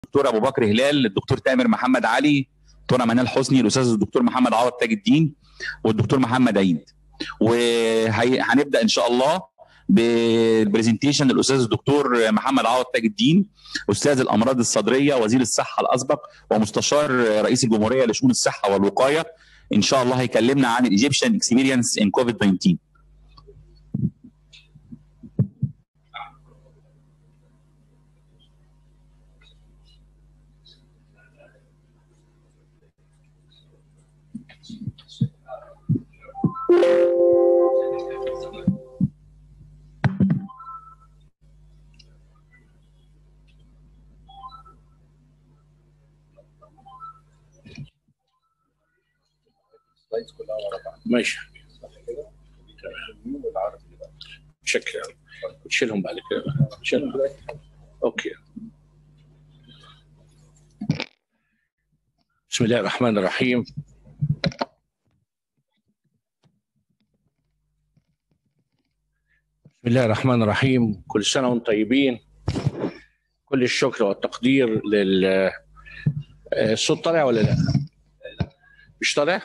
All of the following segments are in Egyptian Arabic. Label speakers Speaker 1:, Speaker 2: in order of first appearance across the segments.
Speaker 1: الدكتور ابو بكر هلال الدكتور تامر محمد علي دكتوره منال حسني الاستاذ الدكتور محمد عوض تاج الدين والدكتور محمد عيد وهنبدا ان شاء الله بالبرزنتيشن الاستاذ الدكتور محمد عوض تاج الدين استاذ الامراض الصدريه وزير الصحه الاسبق ومستشار رئيس الجمهوريه لشؤون الصحه والوقايه ان شاء الله هيكلمنا عن الايجيبشن اكسبيرينس ان كوفيد 19
Speaker 2: السلايدز كلها ورا بعض
Speaker 3: ماشي
Speaker 2: اليمين والعربي بقى.
Speaker 3: شكرا وتشيلهم بعد كده بقى. تشيلهم اوكي بسم الله الرحمن الرحيم بسم الله الرحمن الرحيم كل سنة وانتم طيبين كل الشكر والتقدير لل آه، الصوت طالع ولا لا؟ مش طالع؟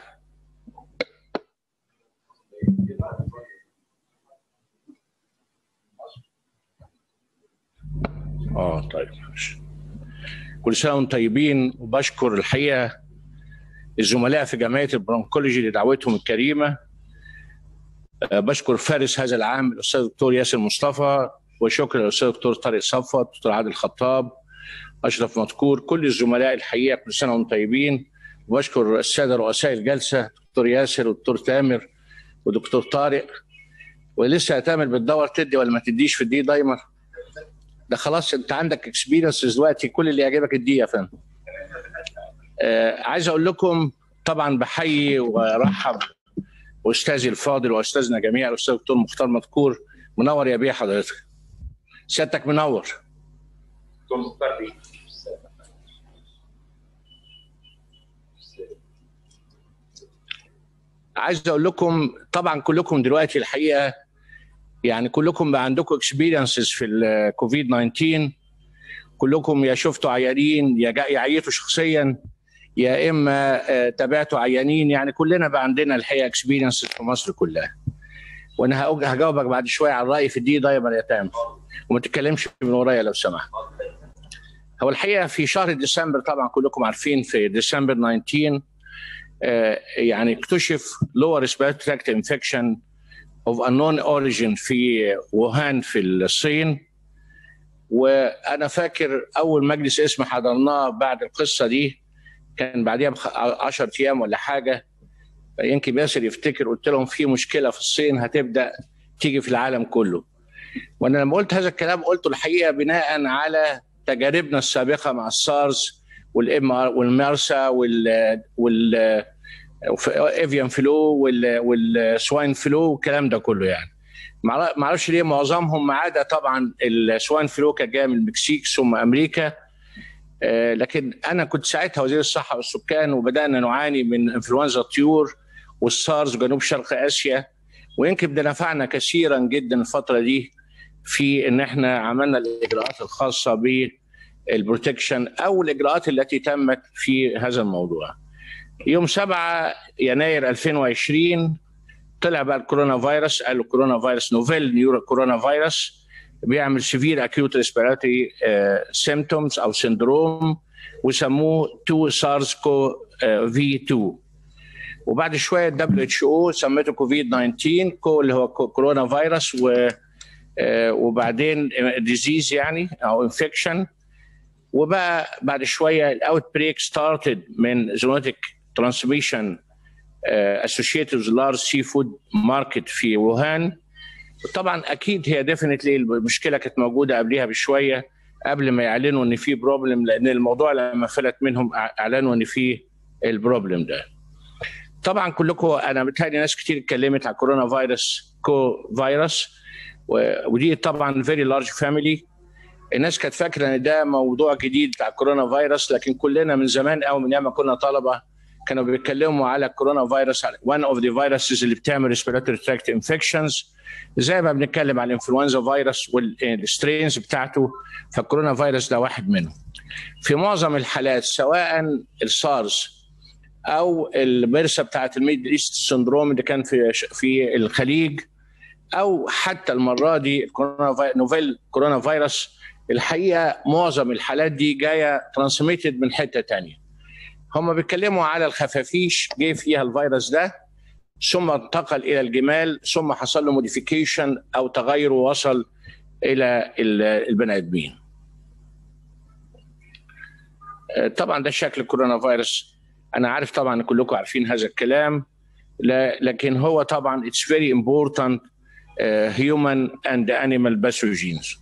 Speaker 3: اه طيب ماشي. كل سنه وانتم طيبين وبشكر الحقيقه الزملاء في جمعيه البرونكولوجي لدعوتهم الكريمه آه، بشكر فارس هذا العام الاستاذ الدكتور ياسر مصطفى وشكر للاستاذ الدكتور طارق صفوت الدكتور عادل خطاب اشرف مذكور كل الزملاء الحقيقه كل سنه وانتم طيبين وبشكر الساده رؤساء الجلسه الدكتور ياسر والدكتور تامر ودكتور طارق ولسه هتعمل بتدور تدي ولا ما تديش في الدي دايمر ده خلاص انت عندك اكسبيرينس دلوقتي كل اللي يعجبك اديه يا فندم آه عايز اقول لكم طبعا بحيي وارحب استاذي الفاضل واستاذنا جميعا الاستاذ الدكتور مختار مذكور منور يا بيه حضرتك سيادتك منور عايز اقول لكم طبعا كلكم دلوقتي الحقيقه يعني كلكم بقى عندكم اكسبيرينسز في الكوفيد 19 كلكم يا شفتوا عيانين يا جا- يا عيتوا شخصيا يا اما آه، تابعتوا عيانين يعني كلنا بقى عندنا الحقيقه اكسبيرينسز في مصر كلها وانا هأج- هجاوبك بعد شويه على الراي في الدي دايما يا تامر وما تتكلمش من ورايا لو سمحت هو الحقيقه في شهر ديسمبر طبعا كلكم عارفين في ديسمبر 19 آه، يعني اكتشف lower respiratory tract infection of unknown origin في ووهان في الصين وانا فاكر اول مجلس اسم حضرناه بعد القصه دي كان بعديها ب 10 ايام ولا حاجه يمكن باسل يفتكر قلت لهم في مشكله في الصين هتبدا تيجي في العالم كله وانا لما قلت هذا الكلام قلته الحقيقه بناء على تجاربنا السابقه مع السارس والام والمارسا وال وال افيان فلو وال والسواين فلو والكلام ده كله يعني ما اعرفش ليه معظمهم ما عدا طبعا السواين فلو كان جاي من المكسيك ثم امريكا آه، لكن انا كنت ساعتها وزير الصحه والسكان وبدانا نعاني من انفلونزا الطيور والسارز جنوب شرق اسيا ويمكن ده نفعنا كثيرا جدا الفتره دي في ان احنا عملنا الاجراءات الخاصه بالبروتكشن او الاجراءات التي تمت في هذا الموضوع. يوم 7 يناير 2020 طلع بقى الكورونا فيروس قالوا كورونا فيروس نوفيل نيورو كورونا فيروس بيعمل سيفير اكيوت ريسبيراتوري سيمتومز او سندروم وسموه 2 سارس كو في 2 وبعد شويه الدبليو اتش او سمته كوفيد 19 كو اللي هو كو- كورونا فيروس و آه، وبعدين ديزيز يعني او انفكشن وبقى بعد شويه الاوت بريك ستارتد من زونوتيك ترانسميشن اسوشيتد لارج سي فود ماركت في ووهان طبعا اكيد هي ديفينتلي المشكله كانت موجوده قبلها بشويه قبل ما يعلنوا ان في بروبلم لان الموضوع لما فلت منهم اعلنوا ان في البروبلم ده طبعا كلكم انا بتهيألي ناس كتير اتكلمت على كورونا فيروس كو فيروس و- ودي طبعا فيري لارج فاميلي الناس كانت فاكره ان ده موضوع جديد بتاع كورونا فيروس لكن كلنا من زمان قوي من ايام ما كنا طلبه كانوا بيتكلموا على كورونا فيروس one of the viruses اللي بتعمل respiratory tract infections زي ما بنتكلم على الانفلونزا فيروس والسترينز بتاعته فالكورونا فيروس ده واحد منهم في معظم الحالات سواء السارس او البرسه بتاعت الميدل ايست سندروم اللي كان في في الخليج او حتى المره دي الكورونا في... نوفيل كورونا فيروس الحقيقه معظم الحالات دي جايه ترانسميتد من حته تانية هم بيتكلموا على الخفافيش جه فيها الفيروس ده ثم انتقل الى الجمال ثم حصل له موديفيكيشن او تغير ووصل الى البني ادمين طبعا ده شكل الكورونا فيروس انا عارف طبعا كلكم عارفين هذا الكلام لكن هو طبعا it's very important uh, human and animal pathogens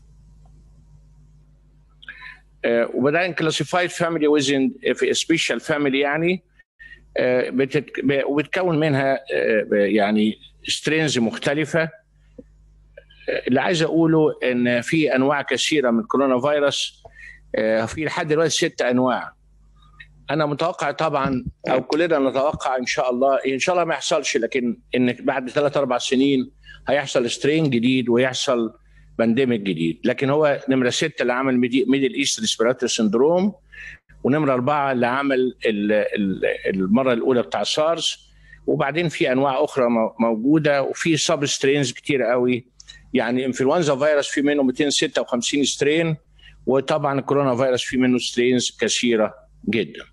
Speaker 3: uh, وبعدين classified family within في special family يعني uh, بتت... وبتكون منها uh, يعني سترينز مختلفه اللي عايز اقوله ان في انواع كثيره من الكورونا فيروس في لحد دلوقتي ست انواع انا متوقع طبعا او كلنا نتوقع ان شاء الله ان شاء الله ما يحصلش لكن ان بعد ثلاث اربع سنين هيحصل سترين جديد ويحصل بانديميك جديد لكن هو نمره سته اللي عمل ميدل ايست ريسبيراتوري سندروم ونمره اربعه اللي عمل المره الاولى بتاع سارس وبعدين في انواع اخرى موجوده وفي سب سترينز كتير قوي يعني انفلونزا فيروس في منه 256 سترين وطبعا الكورونا فيروس في منه سترينز كثيره جدا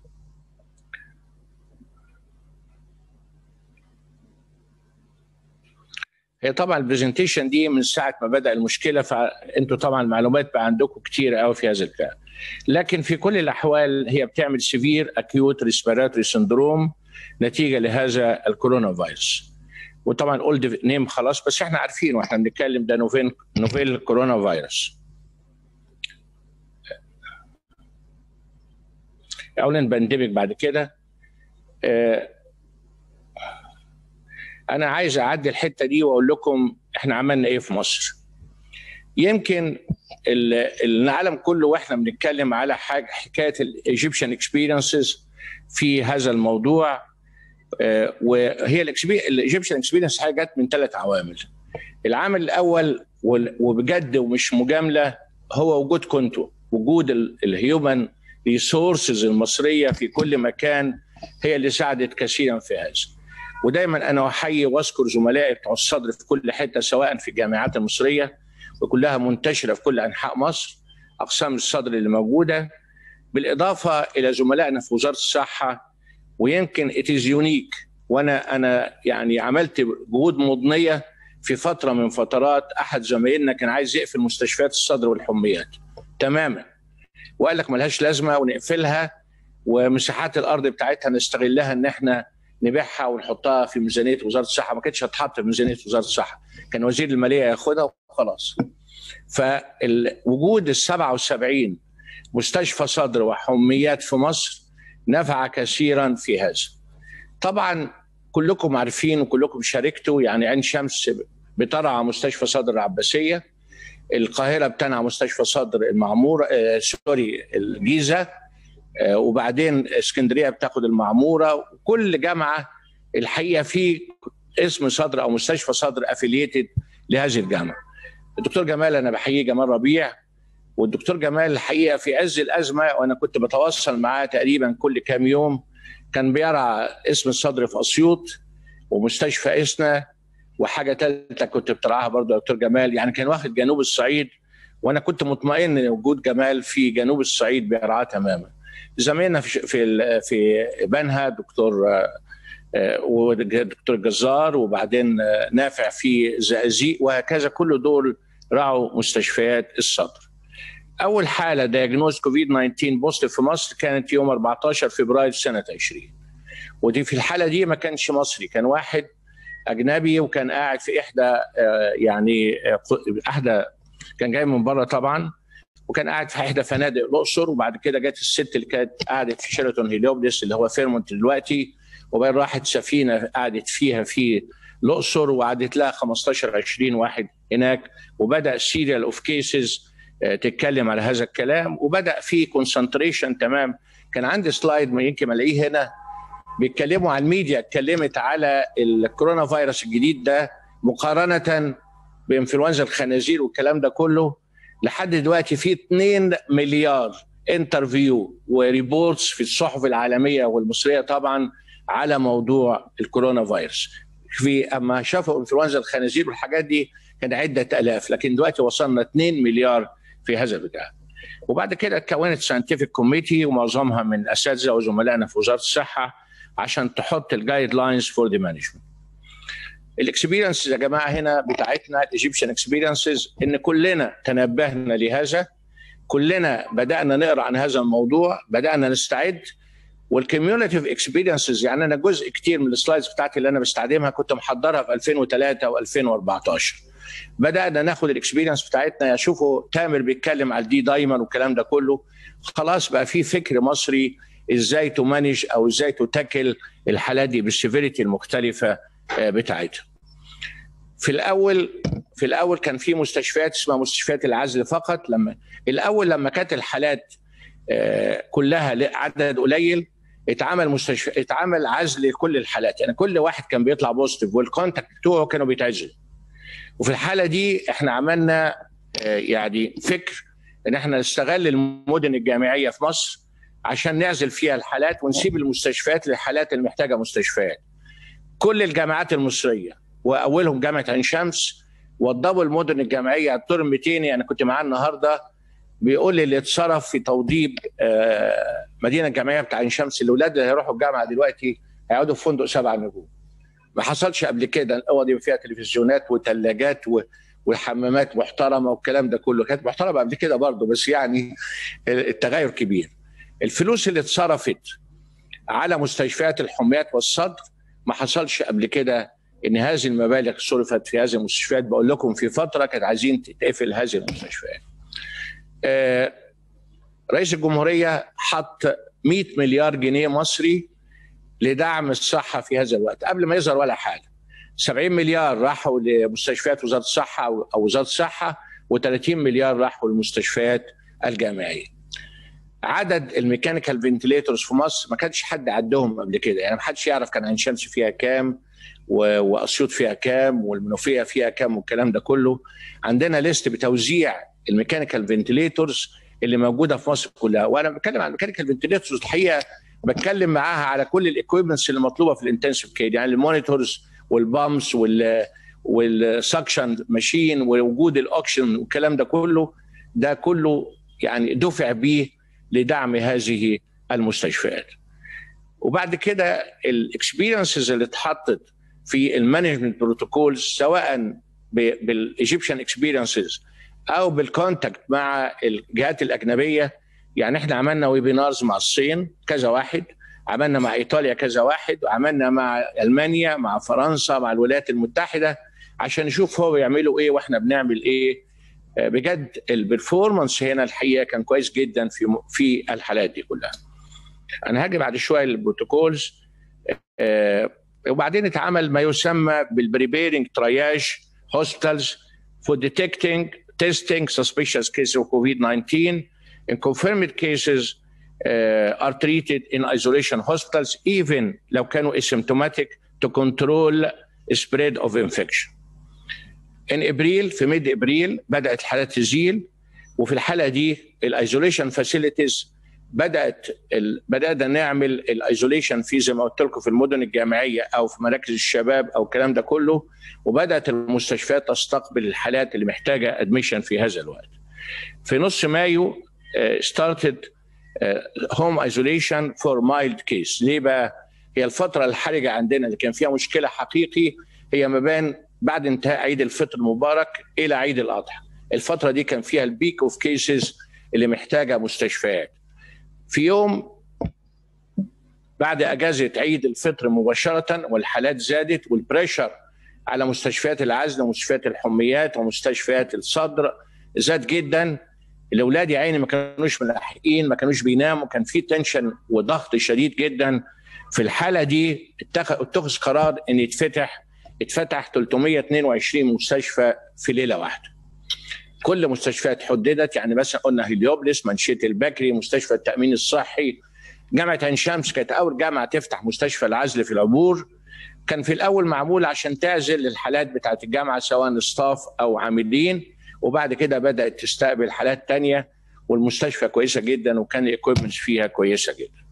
Speaker 3: هي طبعا البرزنتيشن دي من ساعه ما بدا المشكله فانتوا طبعا المعلومات بقى عندكم كتير قوي في هذا الكلام لكن في كل الاحوال هي بتعمل سيفير اكيوت ريسبيراتوري سندروم نتيجه لهذا الكورونا فيروس وطبعا اولد نيم خلاص بس احنا عارفين واحنا بنتكلم ده نوفيل نوفيل كورونا فيروس اولا بانديميك بعد كده انا عايز اعدي الحته دي واقول لكم احنا عملنا ايه في مصر يمكن العالم كله واحنا بنتكلم على حاجه حكايه الايجيبشن اكسبيرينسز في هذا الموضوع وهي الايجيبشن اكسبيرينس حاجه جت من ثلاث عوامل العامل الاول وبجد ومش مجامله هو وجودكم انتم وجود الهيومن ريسورسز المصريه في كل مكان هي اللي ساعدت كثيرا في هذا ودايما انا احيي واذكر زملائي بتوع الصدر في كل حته سواء في الجامعات المصريه وكلها منتشره في كل انحاء مصر اقسام الصدر اللي موجوده بالاضافه الى زملائنا في وزاره الصحه ويمكن اتيز يونيك وانا انا يعني عملت جهود مضنيه في فتره من فترات احد زمايلنا كان عايز يقفل مستشفيات الصدر والحميات تماما وقال لك ملهاش لازمه ونقفلها ومساحات الارض بتاعتها نستغلها ان احنا نبيعها ونحطها في ميزانيه وزاره الصحه ما كانتش هتحط في ميزانيه وزاره الصحه كان وزير الماليه ياخدها وخلاص فوجود ال 77 مستشفى صدر وحميات في مصر نفع كثيرا في هذا طبعا كلكم عارفين وكلكم شاركتوا يعني عين شمس بترعى مستشفى صدر العباسيه القاهره بتنعى مستشفى صدر المعموره آه سوري الجيزه آه وبعدين اسكندريه بتاخد المعموره وكل جامعه الحقيقه في اسم صدر او مستشفى صدر افيليتد لهذه الجامعه. الدكتور جمال انا بحييه جمال ربيع والدكتور جمال الحقيقه في عز الازمه وانا كنت بتواصل معاه تقريبا كل كام يوم كان بيرعى اسم الصدر في اسيوط ومستشفى اسنا وحاجه ثالثه كنت بترعاها برضه دكتور جمال يعني كان واخد جنوب الصعيد وانا كنت مطمئن ان وجود جمال في جنوب الصعيد بيرعاه تماما. زميلنا في في في بنها دكتور ودكتور جزار وبعدين نافع في زقازيق وهكذا كل دول رعوا مستشفيات الصدر. اول حاله دياجنوز كوفيد 19 بوزيتيف في مصر كانت يوم 14 فبراير سنه 20 ودي في الحاله دي ما كانش مصري كان واحد اجنبي وكان قاعد في احدى يعني احدى كان جاي من بره طبعا وكان قاعد في احدى فنادق الاقصر وبعد كده جت الست اللي كانت قعدت في شيراتون هيليوبلس اللي هو فيرمونت دلوقتي وبعدين راحت سفينه قعدت فيها في الاقصر وقعدت لها 15 20 واحد هناك وبدا سيريال اوف كيسز تتكلم على هذا الكلام وبدا في كونسنتريشن تمام كان عندي سلايد ما يمكن الاقيه هنا بيتكلموا على الميديا اتكلمت على الكورونا فيروس الجديد ده مقارنه بانفلونزا الخنازير والكلام ده كله لحد دلوقتي في 2 مليار انترفيو وريبورتس في الصحف العالميه والمصريه طبعا على موضوع الكورونا فيروس في اما شافوا انفلونزا الخنازير والحاجات دي كان عده الاف لكن دلوقتي وصلنا 2 مليار في هذا البتاع وبعد كده اتكونت ساينتفك كوميتي ومعظمها من اساتذه وزملائنا في وزاره الصحه عشان تحط الجايد لاينز فور ذا مانجمنت الاكسبيرينس يا جماعه هنا بتاعتنا الايجيبشن اكسبيرينسز ان كلنا تنبهنا لهذا كلنا بدانا نقرا عن هذا الموضوع بدانا نستعد والكوميونيتيف اكسبيرينسز يعني انا جزء كتير من السلايدز بتاعتي اللي انا بستخدمها كنت محضرها في 2003 و2014 بدانا ناخد الاكسبيرينس بتاعتنا شوفوا تامر بيتكلم على الدي دايما والكلام ده كله خلاص بقى في فكر مصري ازاي تمانج او ازاي تتكل الحالات دي بالسيفيريتي المختلفه بتاعتها. في الاول في الاول كان في مستشفيات اسمها مستشفيات العزل فقط لما الاول لما كانت الحالات كلها عدد قليل اتعمل مستشفى اتعمل عزل لكل الحالات يعني كل واحد كان بيطلع بوزيتيف والكونتاكت بتوعه كانوا بيتعزلوا. وفي الحاله دي احنا عملنا يعني فكر ان احنا نستغل المدن الجامعيه في مصر عشان نعزل فيها الحالات ونسيب المستشفيات للحالات اللي محتاجه مستشفيات. كل الجامعات المصريه واولهم جامعه عين شمس وضبوا المدن الجامعيه الدور 200 يعني كنت معاه النهارده بيقول لي اللي اتصرف في توضيب مدينه الجامعيه بتاع عين شمس الاولاد اللي هيروحوا الجامعه دلوقتي هيقعدوا في فندق سبع نجوم. ما حصلش قبل كده الاوض دي فيها تلفزيونات وثلاجات و... وحمامات محترمه والكلام ده كله كانت محترمه قبل كده برضه بس يعني التغير كبير الفلوس اللي اتصرفت على مستشفيات الحميات والصدر ما حصلش قبل كده ان هذه المبالغ صرفت في هذه المستشفيات بقول لكم في فتره كانت عايزين تقفل هذه المستشفيات آه رئيس الجمهوريه حط 100 مليار جنيه مصري لدعم الصحه في هذا الوقت قبل ما يظهر ولا حاجه 70 مليار راحوا لمستشفيات وزاره الصحه او وزاره الصحه و30 مليار راحوا للمستشفيات الجامعيه عدد الميكانيكال فنتليتورز في مصر ما كانش حد عدهم قبل كده يعني ما حدش يعرف كان عين شمس فيها كام واسيوط فيها كام والمنوفيه فيها كام والكلام ده كله عندنا ليست بتوزيع الميكانيكال فنتليتورز اللي موجوده في مصر كلها وانا بتكلم عن الميكانيكال فنتليتورز الحقيقه بتكلم معاها على كل الاكويبمنتس اللي مطلوبه في الانتنسيف كير يعني المونيتورز والبامس وال والسكشن ماشين ووجود الاوكشن والكلام ده كله ده كله يعني دفع به لدعم هذه المستشفيات وبعد كده الاكسبيرينسز اللي اتحطت في المانجمنت بروتوكولز سواء بالايجيبشن اكسبيرينسز او بالكونتاكت مع الجهات الاجنبيه يعني احنا عملنا ويبينارز مع الصين كذا واحد عملنا مع ايطاليا كذا واحد وعملنا مع المانيا مع فرنسا مع الولايات المتحده عشان نشوف هو بيعملوا ايه واحنا بنعمل ايه بجد البرفورمانس هنا الحقيقه كان كويس جدا في في الحالات دي كلها. انا هاجي بعد شويه للبروتوكولز وبعدين اتعمل ما يسمى بالبريبيرنج ترياج هوسبيتالز for detecting testing suspicious cases of COVID-19 and confirmed cases uh, are treated in isolation hospitals even لو كانوا asymptomatic to control spread of infection. ان ابريل في ميد ابريل بدات الحالات تزيل وفي الحاله دي الايزوليشن فاسيلتيز بدات ال... بدانا نعمل الايزوليشن في زي ما قلت لكم في المدن الجامعيه او في مراكز الشباب او الكلام ده كله وبدات المستشفيات تستقبل الحالات اللي محتاجه ادميشن في هذا الوقت. في نص مايو ستارتد هوم ايزوليشن فور مايلد كيس ليه بقى؟ هي الفتره الحرجه عندنا اللي كان فيها مشكله حقيقي هي ما بين بعد انتهاء عيد الفطر المبارك الى عيد الاضحى الفتره دي كان فيها البيك اوف كيسز اللي محتاجه مستشفيات في يوم بعد اجازه عيد الفطر مباشره والحالات زادت والبريشر على مستشفيات العزل ومستشفيات الحميات ومستشفيات الصدر زاد جدا الاولاد يا عيني ما كانوش ملاحقين ما كانوش بيناموا كان في تنشن وضغط شديد جدا في الحاله دي اتخذ قرار ان يتفتح اتفتح 322 مستشفى في ليله واحده. كل مستشفيات حددت يعني مثلا قلنا هليوبلس منشيه البكري مستشفى التامين الصحي جامعه عين شمس كانت اول جامعه تفتح مستشفى العزل في العبور كان في الاول معمول عشان تعزل الحالات بتاعت الجامعه سواء ستاف او عاملين وبعد كده بدات تستقبل حالات تانية والمستشفى كويسه جدا وكان الاكويبمنتس فيها كويسه جدا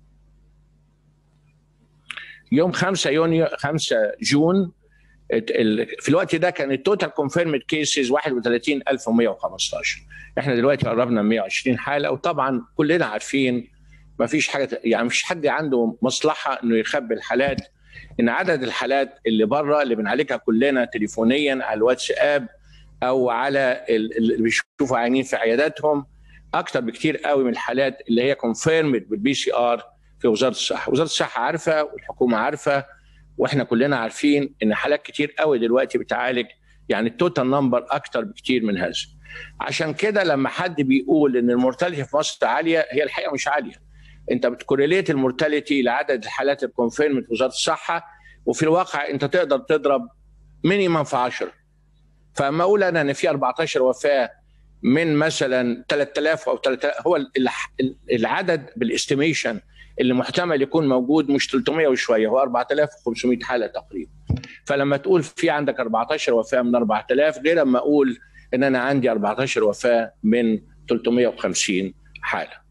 Speaker 3: يوم 5 يونيو 5 جون في الوقت ده كان التوتال كونفيرمد كيسز 31115 احنا دلوقتي قربنا 120 حاله وطبعا كلنا عارفين ما فيش حاجه يعني مفيش حد عنده مصلحه انه يخبي الحالات ان عدد الحالات اللي بره اللي بنعالجها كلنا تليفونيا على الواتساب او على اللي بيشوفوا عيانين في عياداتهم اكتر بكتير قوي من الحالات اللي هي كونفيرمد بالبي سي ار في وزاره الصحه، وزاره الصحه عارفه والحكومه عارفه واحنا كلنا عارفين ان حالات كتير قوي دلوقتي بتعالج يعني التوتال نمبر اكتر بكتير من هذا. عشان كده لما حد بيقول ان المورتاليتي في مصر عاليه هي الحقيقه مش عاليه. انت بتكوريليت المورتاليتي لعدد الحالات الكونفيرم في وزاره الصحه وفي الواقع انت تقدر تضرب مينيمم في 10 فاما اقول انا ان في 14 وفاه من مثلا 3000 او 3000 هو العدد بالاستيميشن اللي محتمل يكون موجود مش 300 وشويه هو 4500 حاله تقريبا فلما تقول في عندك 14 وفاه من 4000 غير لما اقول ان انا عندي 14 وفاه من 350 حاله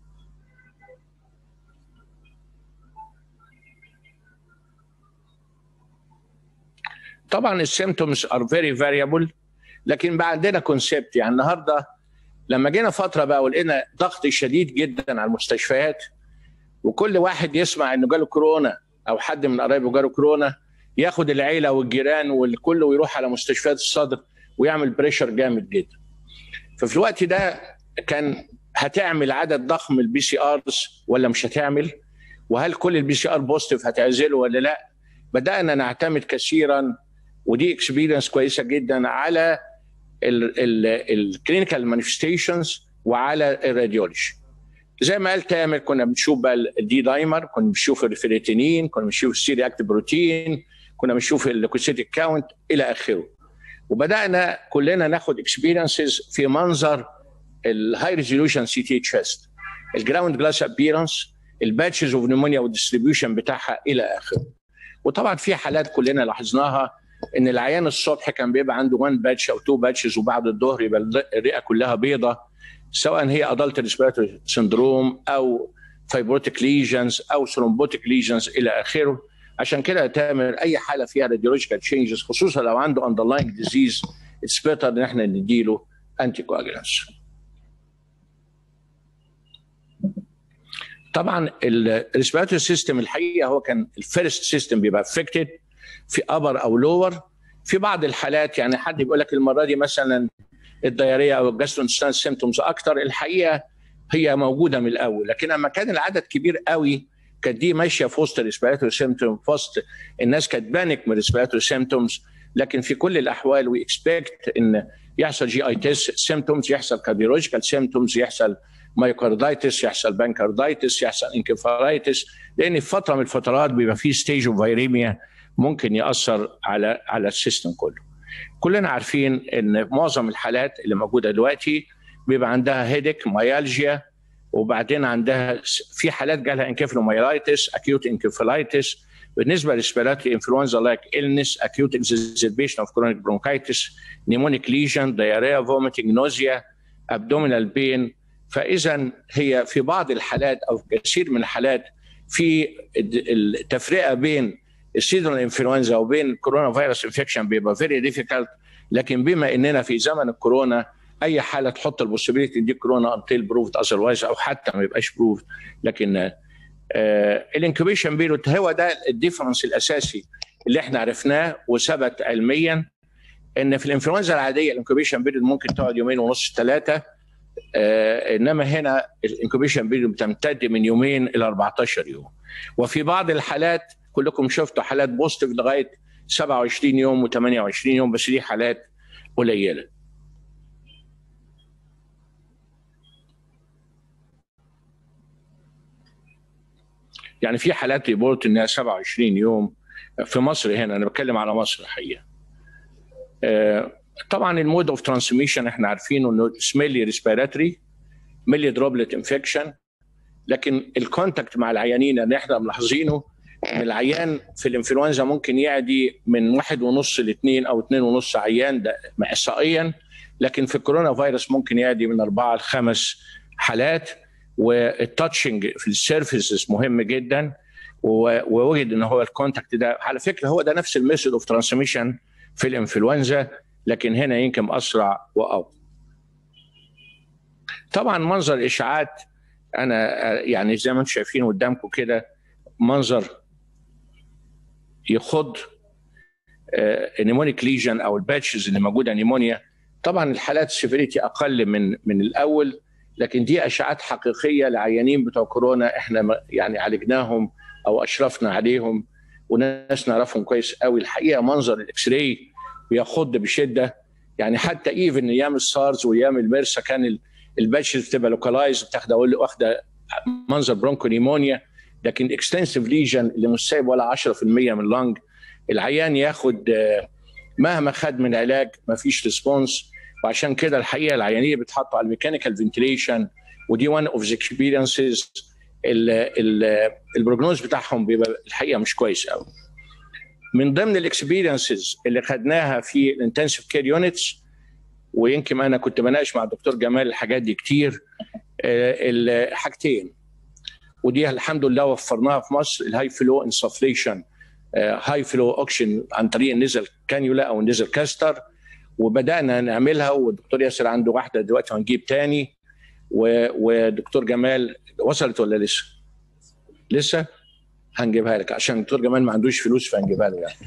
Speaker 3: طبعا السيمتومز ار فيري فاريبل لكن بقى عندنا كونسيبت يعني النهارده لما جينا فتره بقى ولقينا ضغط شديد جدا على المستشفيات وكل واحد يسمع انه جاله كورونا او حد من قرايبه جاله كورونا ياخد العيله والجيران والكل ويروح على مستشفيات الصدر ويعمل بريشر جامد جدا. ففي الوقت ده كان هتعمل عدد ضخم البي سي ارز ولا مش هتعمل؟ وهل كل البي سي ار بوزيتيف هتعزله ولا لا؟ بدانا نعتمد كثيرا ودي اكسبيرينس كويسه جدا على الكلينيكال مانيفستيشنز وعلى الراديولوجي زي ما قال تامر كنا بنشوف بقى الدي دايمر كنا بنشوف الفيريتينين كنا بنشوف السيري اكتيف بروتين كنا بنشوف الليكوسيتيك كاونت الى اخره وبدانا كلنا ناخد اكسبيرينسز في منظر الهاي ريزولوشن سي تي تشيست الجراوند جلاس ابيرنس الباتشز اوف نيمونيا والديستريبيوشن بتاعها الى اخره وطبعا في حالات كلنا لاحظناها ان العيان الصبح كان بيبقى عنده 1 باتش او 2 باتشز وبعد الظهر يبقى الرئه كلها بيضة سواء هي ادلت ريسبيراتوري سندروم او فايبروتيك ليجنز او ثرومبوتيك ليجنز الى اخره عشان كده تامر اي حاله فيها راديولوجيكال تشينجز خصوصا لو عنده اندرلاينج ديزيز اتس بيتر ان احنا نديله انتي كواجلانس طبعا الريسبيراتوري سيستم الحقيقه هو كان الفيرست سيستم بيبقى افكتد في ابر او لور في بعض الحالات يعني حد بيقول لك المره دي مثلا الدياريه او الجاسترونستان سيمتومز اكتر الحقيقه هي موجوده من الاول لكن لما كان العدد كبير قوي كانت دي ماشيه في وسط الريسبيراتوري سيمتوم في وسط الناس كانت بانك من الريسبيراتوري سيمتومز لكن في كل الاحوال وي اكسبكت ان يحصل جي اي تيست سيمتومز يحصل كارديولوجيكال سيمتومز يحصل مايوكاردايتس يحصل بانكاردايتس يحصل انكفالايتس لان في فتره من الفترات بيبقى في ستيج اوف فيريميا ممكن ياثر على على السيستم كله. كلنا عارفين ان معظم الحالات اللي موجوده دلوقتي بيبقى عندها هيدك مايالجيا وبعدين عندها في حالات جالها انكفالومايلايتس اكيوت انكفالايتس بالنسبه للريسبيراتوري انفلونزا لايك النس اكيوت اكزربيشن اوف كرونيك برونكايتس نيمونيك ليجن دياريا فوميتنج نوزيا ابدومينال بين فاذا هي في بعض الحالات او كثير من الحالات في التفرقه بين السيزونال انفلونزا وبين كورونا فيروس انفكشن بيبقى فيري ديفيكالت لكن بما اننا في زمن الكورونا اي حاله تحط البوسيبيليتي دي كورونا انتل بروفد اذروايز او حتى ما يبقاش بروفد لكن آه الانكوبيشن بيريود هو ده الديفرنس الاساسي اللي احنا عرفناه وثبت علميا ان في الانفلونزا العاديه الانكوبيشن بيريود ممكن تقعد يومين ونص ثلاثه آه انما هنا الانكوبيشن بيريود بتمتد من يومين الى 14 يوم وفي بعض الحالات كلكم شفتوا حالات بوزيتيف لغايه 27 يوم و28 يوم بس دي حالات قليله يعني في حالات ريبورت انها 27 يوم في مصر هنا انا بتكلم على مصر الحقيقه طبعا المود اوف ترانسميشن احنا عارفينه انه سميلي ريسبيراتوري ميلي دروبلت انفكشن لكن الكونتاكت مع العيانين اللي احنا ملاحظينه ان العيان في الانفلونزا ممكن يعدي من واحد ونص لاثنين او اثنين ونص عيان ده احصائيا لكن في الكورونا فيروس ممكن يعدي من اربعه لخمس حالات والتاتشنج في السيرفيسز مهم جدا ووجد ان هو الكونتاكت ده على فكره هو ده نفس الميثود اوف ترانسميشن في الانفلونزا لكن هنا يمكن اسرع واقوى. طبعا منظر الاشاعات انا يعني زي ما انتم شايفين قدامكم كده منظر يخض نيمونيك ليجن او الباتشز اللي موجوده نيمونيا طبعا الحالات السيفيريتي اقل من من الاول لكن دي اشعات حقيقيه لعيانين بتوع كورونا احنا يعني عالجناهم او اشرفنا عليهم وناس نعرفهم كويس قوي الحقيقه منظر الاكس راي بيخض بشده يعني حتى ايفن ايام السارز وايام الميرسا كان الباتشز بتبقى لوكالايز بتاخد واخده منظر برونكونيمونيا لكن اكستنسيف ليجن اللي مش سايب ولا 10% من اللنج العيان ياخد مهما خد من علاج ما فيش ريسبونس وعشان كده الحقيقه العيانيه بيتحطوا على الميكانيكال فنتيليشن ودي وان اوف ذا اكسبيرينسز البروجنوز بتاعهم بيبقى الحقيقه مش كويس قوي من ضمن الاكسبيرينسز اللي خدناها في الانتنسيف كير يونتس ويمكن انا كنت بناقش مع الدكتور جمال الحاجات دي كتير الحاجتين ودي الحمد لله وفرناها في مصر الهاي فلو انسفليشن هاي فلو اوكشن عن طريق النزل كانيولا او النزل كاستر وبدانا نعملها والدكتور ياسر عنده واحده دلوقتي هنجيب تاني ودكتور جمال وصلت ولا لسه؟ لسه؟ هنجيبها لك عشان الدكتور جمال ما عندوش فلوس فهنجيبها له يعني.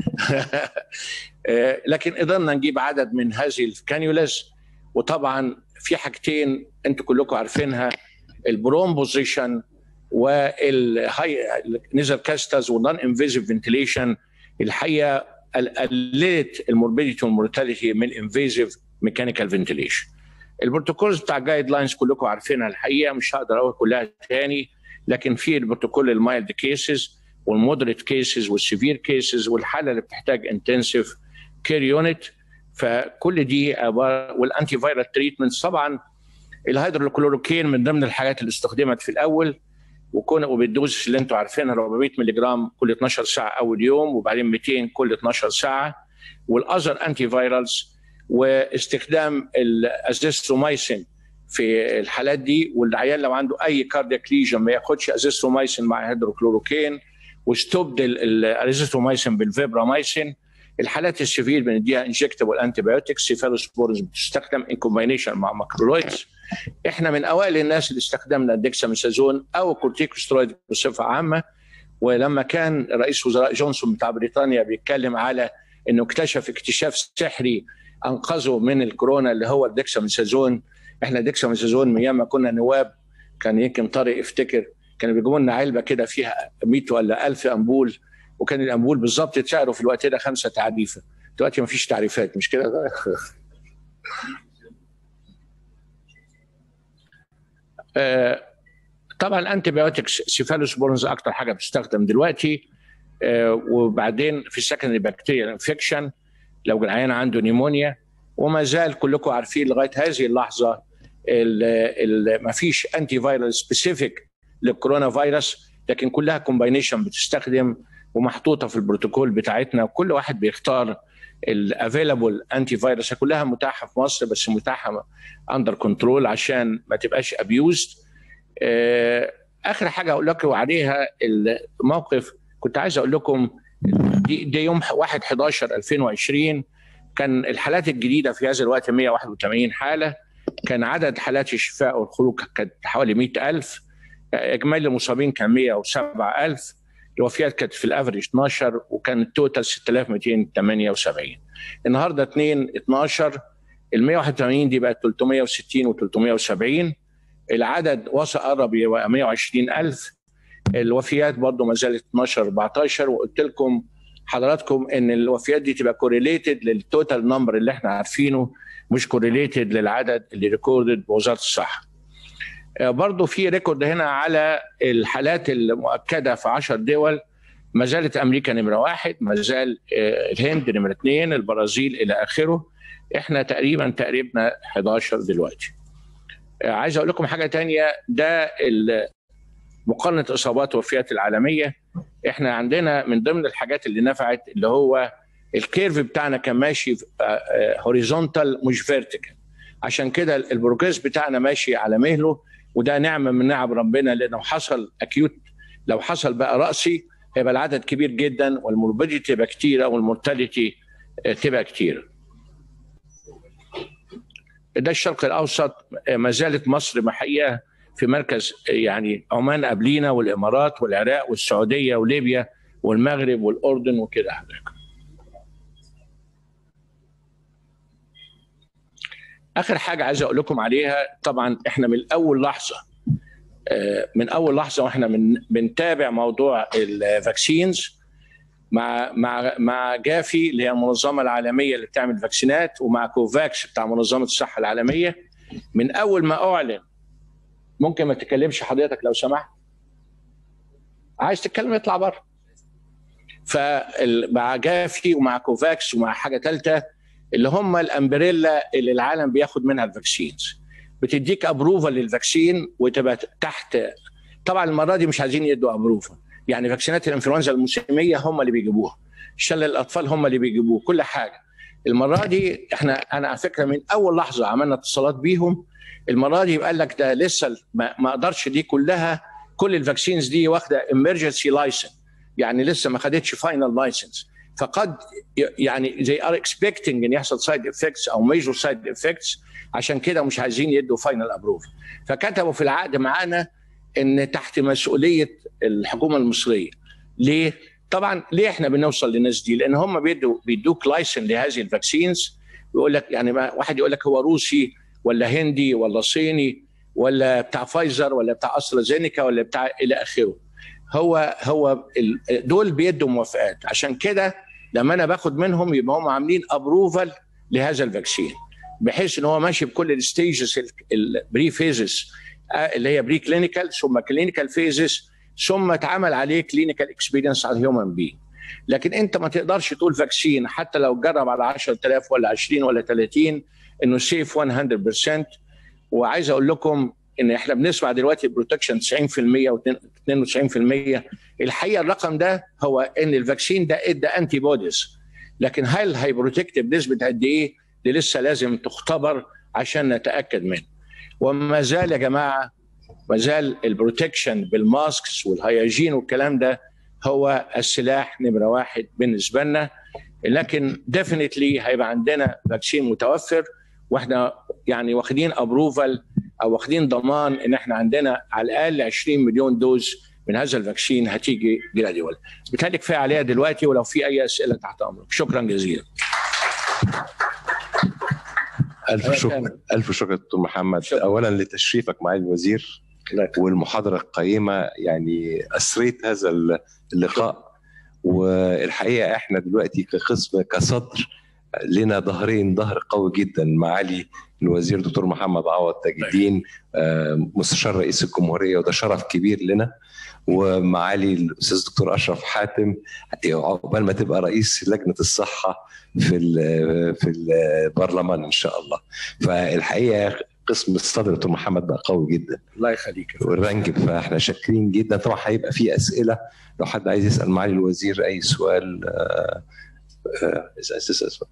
Speaker 3: لكن قدرنا نجيب عدد من هذه الكانيولاز وطبعا في حاجتين انتوا كلكم عارفينها البروم بوزيشن والهاي نزل كاستاز والنون انفيزيف فنتيليشن الحقيقه قللت الموربيديتي والمورتاليتي من انفيزيف ميكانيكال فنتيليشن البروتوكولز بتاع الجايد لاينز كلكم عارفينها الحقيقه مش هقدر اقول كلها تاني لكن في البروتوكول المايلد كيسز والمودريت كيسز والسيفير كيسز والحاله اللي بتحتاج انتنسيف كير يونت فكل دي والانتي فايرال تريتمنتس طبعا الهيدروكلوروكين من ضمن الحاجات اللي استخدمت في الاول وكون وبالدوز اللي انتم عارفينها 400 مللي جرام كل 12 ساعه اول يوم وبعدين 200 كل 12 ساعه والاذر انتي فايرالز واستخدام الازيسترومايسين في الحالات دي والعيان لو عنده اي كاردياك ليجن ما ياخدش ازيسترومايسين مع هيدروكلوروكين وستوبدل الازيسترومايسين بالفيبرامايسين الحالات السيفير بنديها انجكتبل انتي بايوتكس سيفالوسبورز بتستخدم ان كومباينيشن مع ماكرولايتس احنا من اوائل الناس اللي استخدمنا الدكساميثازون او كورتيكوسترويد بصفه عامه ولما كان رئيس وزراء جونسون بتاع بريطانيا بيتكلم على انه اكتشف اكتشاف سحري انقذه من الكورونا اللي هو الدكساميثازون احنا دكساميثازون من ايام ما كنا نواب كان يمكن طارق يفتكر كانوا بيجيبوا لنا علبه كده فيها 100 ولا 1000 امبول وكان الامبول بالظبط يتسعره في الوقت ده خمسه تعريفه دلوقتي ما فيش تعريفات مش كده آه طبعا الانتي بايوتكس سيفالوسبورنز اكتر حاجه بتستخدم دلوقتي آه وبعدين في السكندري بكتيريال انفكشن لو العيان عنده نيمونيا وما زال كلكم عارفين لغايه هذه اللحظه ما فيش انتي فايرال سبيسيفيك للكورونا فيروس لكن كلها كومباينيشن بتستخدم ومحطوطه في البروتوكول بتاعتنا وكل واحد بيختار الافيلابل انتي فيروس كلها متاحه في مصر بس متاحه اندر كنترول عشان ما تبقاش ابيوزد اخر حاجه اقول لكم عليها الموقف كنت عايز اقول لكم دي, دي يوم 1 11 2020 كان الحالات الجديده في هذا الوقت 181 حاله كان عدد حالات الشفاء والخروج كانت حوالي 100000 اجمالي المصابين كان 107000 الوفيات كانت في الافريج 12 وكان التوتال 6278 النهارده 2 12 ال 181 دي بقت 360 و370 العدد وصل قرب يبقى 120000 الوفيات برضه ما زالت 12 14 وقلت لكم حضراتكم ان الوفيات دي تبقى كوريليتد للتوتال نمبر اللي احنا عارفينه مش كوريليتد للعدد اللي ريكوردد بوزاره الصحه. برضه في ريكورد هنا على الحالات المؤكده في 10 دول ما زالت امريكا نمره واحد ما زال الهند نمره اثنين البرازيل الى اخره احنا تقريبا تقريبا 11 دلوقتي. عايز اقول لكم حاجه تانية ده مقارنه اصابات ووفيات العالميه احنا عندنا من ضمن الحاجات اللي نفعت اللي هو الكيرف بتاعنا كان ماشي هوريزونتال مش فيرتيكال عشان كده البروجريس بتاعنا ماشي على مهله وده نعمه من نعم ربنا لانه حصل اكيوت لو حصل بقى راسي هيبقى العدد كبير جدا والموربيديتي تبقى كتيره والمورتاليتي تبقى كتيره. ده الشرق الاوسط ما زالت مصر محققه في مركز يعني عمان قبلينا والامارات والعراق والسعوديه وليبيا والمغرب والاردن وكده حضرتك. اخر حاجه عايز اقول لكم عليها طبعا احنا من اول لحظه من اول لحظه واحنا من بنتابع موضوع الفاكسينز مع مع مع جافي اللي هي المنظمه العالميه اللي بتعمل فاكسينات ومع كوفاكس بتاع منظمه الصحه العالميه من اول ما اعلن ممكن ما تتكلمش حضرتك لو سمحت عايز تتكلم اطلع بره فمع جافي ومع كوفاكس ومع حاجه ثالثه اللي هم الامبريلا اللي العالم بياخد منها الفاكسينز بتديك ابروفال للفاكسين وتبقى تحت طبعا المره دي مش عايزين يدوا ابروفال يعني فاكسينات الانفلونزا الموسميه هم اللي بيجيبوها شلل الاطفال هم اللي بيجيبوه كل حاجه المره دي احنا انا على فكره من اول لحظه عملنا اتصالات بيهم المره دي قال لك ده لسه ما, ما اقدرش دي كلها كل الفاكسينز دي واخده emergency لايسنس يعني لسه ما خدتش فاينل لايسنس فقد يعني they are expecting ان يحصل سايد افكتس او ميجور سايد افكتس عشان كده مش عايزين يدوا فاينل ابروف فكتبوا في العقد معانا ان تحت مسؤوليه الحكومه المصريه ليه؟ طبعا ليه احنا بنوصل للناس دي؟ لان هم بيدوا بيدوك لايسن لهذه الفاكسينز يقول لك يعني واحد يقول لك هو روسي ولا هندي ولا صيني ولا بتاع فايزر ولا بتاع استرازينيكا ولا بتاع الى اخره. هو هو دول بيدوا موافقات عشان كده لما انا باخد منهم يبقى هم عاملين ابروفال لهذا الفاكسين بحيث ان هو ماشي بكل الستيجز البري فيزز اللي هي بري كلينيكال ثم كلينيكال فيزز ثم اتعمل عليه كلينيكال اكسبيرينس على الهيومن بي لكن انت ما تقدرش تقول فاكسين حتى لو جرب على 10000 ولا 20 ولا 30 انه سيف 100% وعايز اقول لكم ان احنا بنسمع دلوقتي بروتكشن 90% و92% الحقيقه الرقم ده هو ان الفاكسين ده ادى انتي بوديز لكن هل هيبروتكت بنسبه قد ايه؟ دي لسه لازم تختبر عشان نتاكد منه. وما زال يا جماعه ما زال البروتكشن بالماسكس والهياجين والكلام ده هو السلاح نمره واحد بالنسبه لنا لكن ديفينتلي هيبقى عندنا فاكسين متوفر واحنا يعني واخدين ابروفال او واخدين ضمان ان احنا عندنا على الاقل 20 مليون دوز من هذا الفاكسين هتيجي جراديوال بالتالي كفايه عليها دلوقتي ولو في اي اسئله تحت امرك شكرا جزيلا
Speaker 4: الف شكر الف شكر دكتور محمد
Speaker 3: شكرا.
Speaker 4: اولا لتشريفك معالي الوزير والمحاضره القيمه يعني اسريت هذا اللقاء والحقيقه احنا دلوقتي كقسم كصدر لنا ظهرين ظهر قوي جدا معالي الوزير دكتور محمد عوض تاج الدين آه، مستشار رئيس الجمهوريه وده شرف كبير لنا ومعالي الاستاذ دكتور اشرف حاتم عقبال ما تبقى رئيس لجنه الصحه في ال- في البرلمان ان شاء الله فالحقيقه قسم الصدر دكتور محمد بقى قوي جدا
Speaker 3: الله يخليك
Speaker 4: والرنج فاحنا شاكرين جدا طبعا هيبقى في اسئله لو حد عايز يسال معالي الوزير اي سؤال آه، آه، اسال تسال سؤال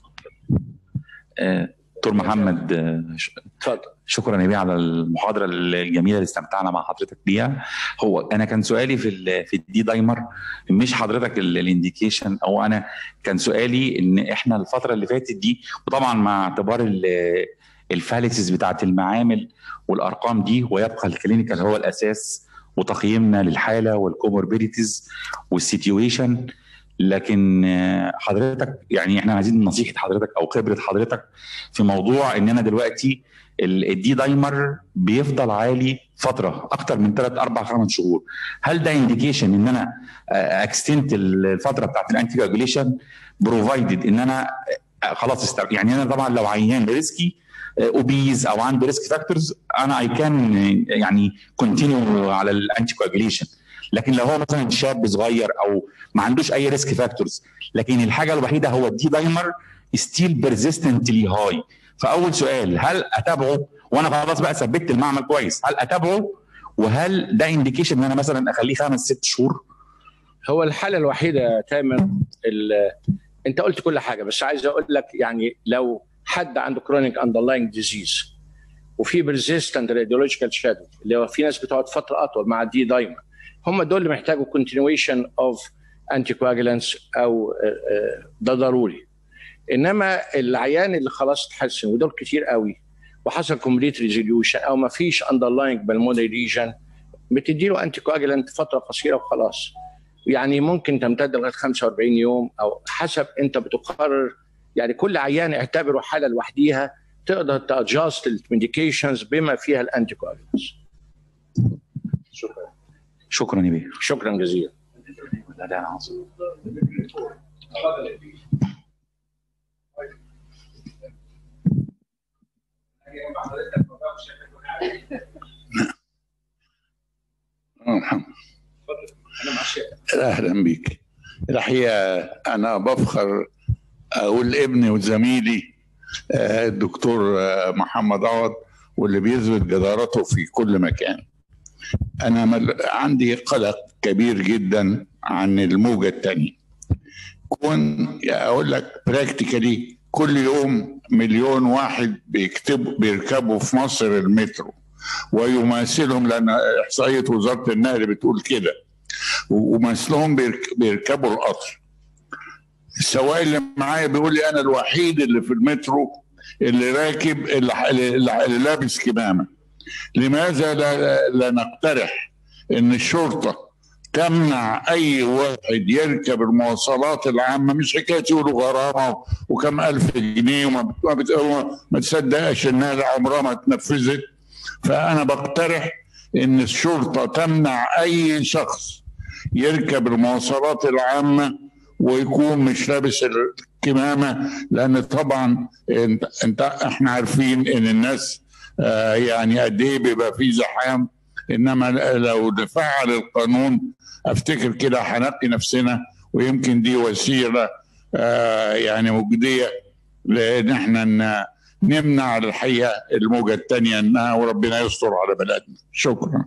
Speaker 1: آه، دكتور محمد آه، ش-
Speaker 3: اتفضل
Speaker 1: شكرا يا بيه على المحاضره الجميله اللي استمتعنا مع حضرتك بيها هو انا كان سؤالي في ال في الدي دايمر مش حضرتك الانديكيشن او انا كان سؤالي ان احنا الفتره اللي فاتت دي وطبعا مع اعتبار الفاليسز بتاعت المعامل والارقام دي ويبقى الكلينيكال هو الاساس وتقييمنا للحاله والكوموربيديتيز والسيتويشن لكن آه، حضرتك يعني احنا عايزين نصيحه حضرتك او خبره حضرتك في موضوع ان انا دلوقتي ال- الدي دايمر بيفضل عالي فتره اكتر من 3 4 5 شهور هل ده انديكيشن ان انا اكستنت الفتره بتاعت الانتي كواجوليشن بروفايدد ان انا آه، خلاص است- يعني انا طبعا لو عيان ريسكي اوبيز او عنده ريسك فاكتورز انا اي كان يعني كونتينيو على الانتي كواجوليشن لكن لو هو مثلا شاب صغير او ما عندوش اي ريسك فاكتورز لكن الحاجه الوحيده هو الدي دايمر ستيل بيرزيستنتلي هاي فاول سؤال هل اتابعه وانا خلاص بقى ثبت المعمل كويس هل اتابعه وهل ده انديكيشن ان انا مثلا اخليه خمس ست شهور
Speaker 3: هو الحاله الوحيده يا تامر ال- انت قلت كل حاجه بس عايز اقول لك يعني لو حد عنده كرونيك اندرلاينج ديزيز وفي بريزيستنت راديولوجيكال شادو اللي هو في ناس بتقعد فتره اطول مع دي دايما هم دول اللي محتاجوا كونتينيويشن اوف انتي كواجلانس او آه، آه، ده ضروري انما العيان اللي خلاص اتحسن ودول كتير قوي وحصل كومبليت ريزوليوشن او ما فيش اندرلاينج بالمونري ليجن بتدي له انتي كواجلانت فتره قصيره وخلاص يعني ممكن تمتد لغايه 45 يوم او حسب انت بتقرر يعني كل عيان اعتبره حاله لوحديها تقدر تادجاست الميديكيشنز بما فيها الانتي كواجلانس
Speaker 1: شكرا يا بيه
Speaker 3: شكرا جزيلا
Speaker 1: ده ده عظيم
Speaker 5: آه، محمد اهلا بيك الحقيقه انا بفخر اقول ابني وزميلي آه، الدكتور آه، محمد عوض واللي بيثبت جدارته في كل مكان انا مل- عندي قلق كبير جدا عن الموجه الثانيه كون اقول لك براكتيكالي كل يوم مليون واحد بيكتبوا بيركبوا في مصر المترو ويماثلهم لان احصائيه وزاره النقل بتقول كده ومثلهم بيرك- بيركبوا القطر السواق اللي معايا بيقول لي انا الوحيد اللي في المترو اللي راكب اللي, اللي اللي لابس كمامه لماذا لا, لا نقترح ان الشرطه تمنع اي واحد يركب المواصلات العامه مش حكايه يقولوا غرامه وكم الف جنيه وما بت- ما, بت- ما تصدقش انها عمرها ما اتنفذت فانا بقترح ان الشرطه تمنع اي شخص يركب المواصلات العامه ويكون مش لابس الكمامه لان طبعا انت, انت احنا عارفين ان الناس آه يعني قد ايه بيبقى في زحام انما لو نفعل القانون افتكر كده هنقي نفسنا ويمكن دي وسيله آه يعني مجديه لان احنا ن- نمنع الحقيقه الموجه الثانيه انها وربنا يستر على بلدنا شكرا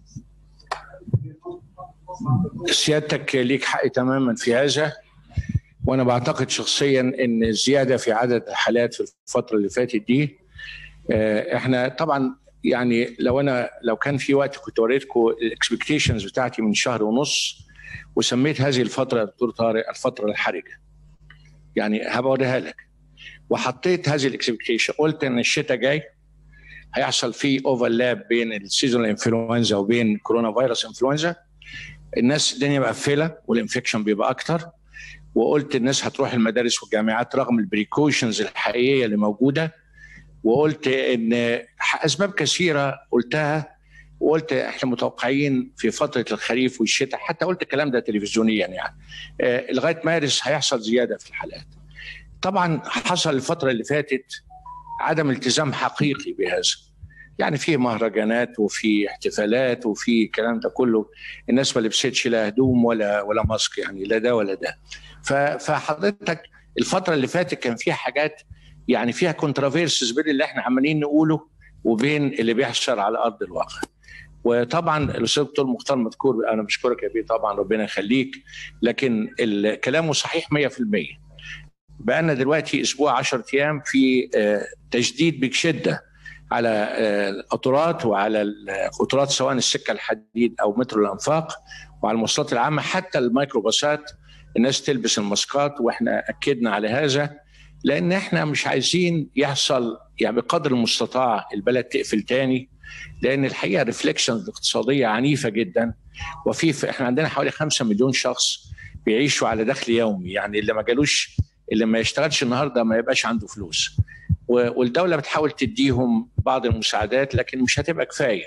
Speaker 3: سيادتك ليك حق تماما في هذا وانا بعتقد شخصيا ان الزياده في عدد الحالات في الفتره اللي فاتت دي آه، احنا طبعا يعني لو انا لو كان في وقت كنت وريتكم الاكسبكتيشنز بتاعتي من شهر ونص وسميت هذه الفتره يا دكتور طارق الفتره الحرجه يعني هبوريها لك وحطيت هذه الاكسبكتيشن قلت ان الشتاء جاي هيحصل فيه اوفرلاب بين السيزونال انفلونزا وبين كورونا فيروس انفلونزا الناس الدنيا مقفله والانفكشن بيبقى اكتر وقلت الناس هتروح المدارس والجامعات رغم البريكوشنز الحقيقيه اللي موجوده وقلت ان اسباب كثيره قلتها وقلت احنا متوقعين في فتره الخريف والشتاء حتى قلت الكلام ده تلفزيونيا يعني آه، لغايه مارس هيحصل زياده في الحالات طبعا حصل الفتره اللي فاتت عدم التزام حقيقي بهذا يعني في مهرجانات وفي احتفالات وفي الكلام ده كله الناس ما لبستش لا هدوم ولا ولا ماسك يعني لا ده ولا ده ف- فحضرتك الفتره اللي فاتت كان فيها حاجات يعني فيها كونترافيرسز بين اللي احنا عمالين نقوله وبين اللي بيحصل على ارض الواقع وطبعا الاستاذ الدكتور مختار مذكور انا بشكرك يا بيه طبعا ربنا يخليك لكن ال- كلامه صحيح 100% بقالنا دلوقتي اسبوع 10 ايام في آه، تجديد بشده على آه، القطارات وعلى القطارات سواء السكه الحديد او مترو الانفاق وعلى المواصلات العامه حتى الميكروباصات الناس تلبس الماسكات واحنا اكدنا على هذا لان احنا مش عايزين يحصل يعني بقدر المستطاع البلد تقفل تاني لان الحقيقه ريفليكشنز الاقتصاديه عنيفه جدا وفي في- احنا عندنا حوالي 5 مليون شخص بيعيشوا على دخل يومي يعني اللي ما جالوش اللي ما يشتغلش النهارده ما يبقاش عنده فلوس و- والدوله بتحاول تديهم بعض المساعدات لكن مش هتبقى كفايه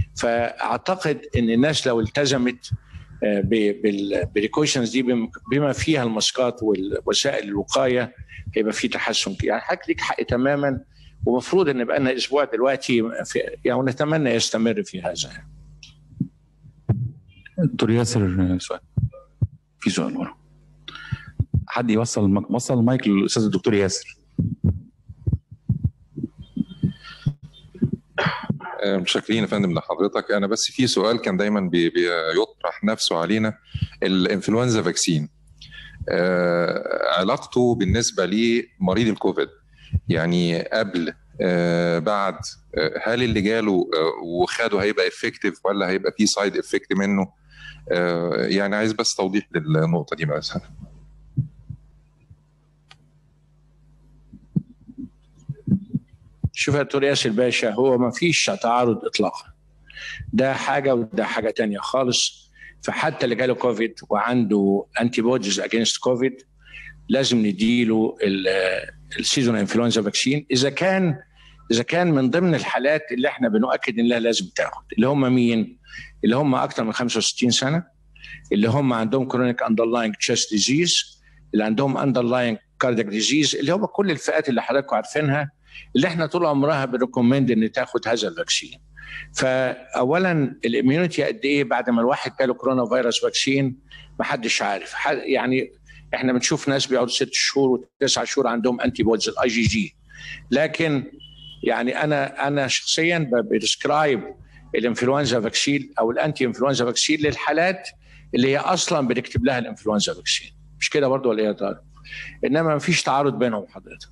Speaker 3: فاعتقد ان الناس لو التزمت بالبريكوشنز دي بم- بما فيها الماسكات والوسائل الوقايه هيبقى في تحسن يعني حضرتك ليك حق تماما ومفروض ان يبقى لنا اسبوع دلوقتي في يعني ونتمنى يستمر في هذا
Speaker 1: دكتور ياسر سؤال في سؤال ورا حد يوصل المك... وصل المايك للاستاذ الدكتور ياسر
Speaker 6: متشكرين يا فندم لحضرتك انا بس في سؤال كان دايما بي- بيطرح نفسه علينا الانفلونزا فاكسين آه، علاقته بالنسبه لمريض الكوفيد يعني قبل آه، بعد آه، هل اللي جاله آه، وخده هيبقى افكتيف ولا هيبقى فيه سايد افكت منه آه، يعني عايز بس توضيح للنقطه دي مثلا
Speaker 3: شوف يا دكتور ياسر باشا هو ما فيش تعارض اطلاقا ده حاجه وده حاجه تانية خالص فحتى اللي جاله كوفيد وعنده انتي بوديز اجينست كوفيد لازم نديله السيزون انفلونزا فاكسين اذا كان اذا كان من ضمن الحالات اللي احنا بنؤكد انها لازم تاخد اللي هم مين؟ اللي هم اكثر من 65 سنه اللي هم عندهم كرونيك اندرلاينج تشيست ديزيز اللي عندهم اندرلاينج كاردياك ديزيز اللي هم كل الفئات اللي حضراتكم عارفينها اللي احنا طول عمرها بنريكومند ان تاخد هذا الفاكسين. فاولا الاميونيتي قد ايه بعد ما الواحد جاله كورونا فيروس فاكسين ما حدش عارف ح- يعني احنا بنشوف ناس بيقعدوا ست شهور وتسع شهور عندهم انتي بوديز الاي جي جي لكن يعني انا انا شخصيا بريسكرايب الانفلونزا فاكسين او الانتي انفلونزا فاكسين للحالات اللي هي اصلا بنكتب لها الانفلونزا فاكسين مش كده برضو ولا ايه يا طارق؟ انما ما فيش تعارض بينهم حضرتك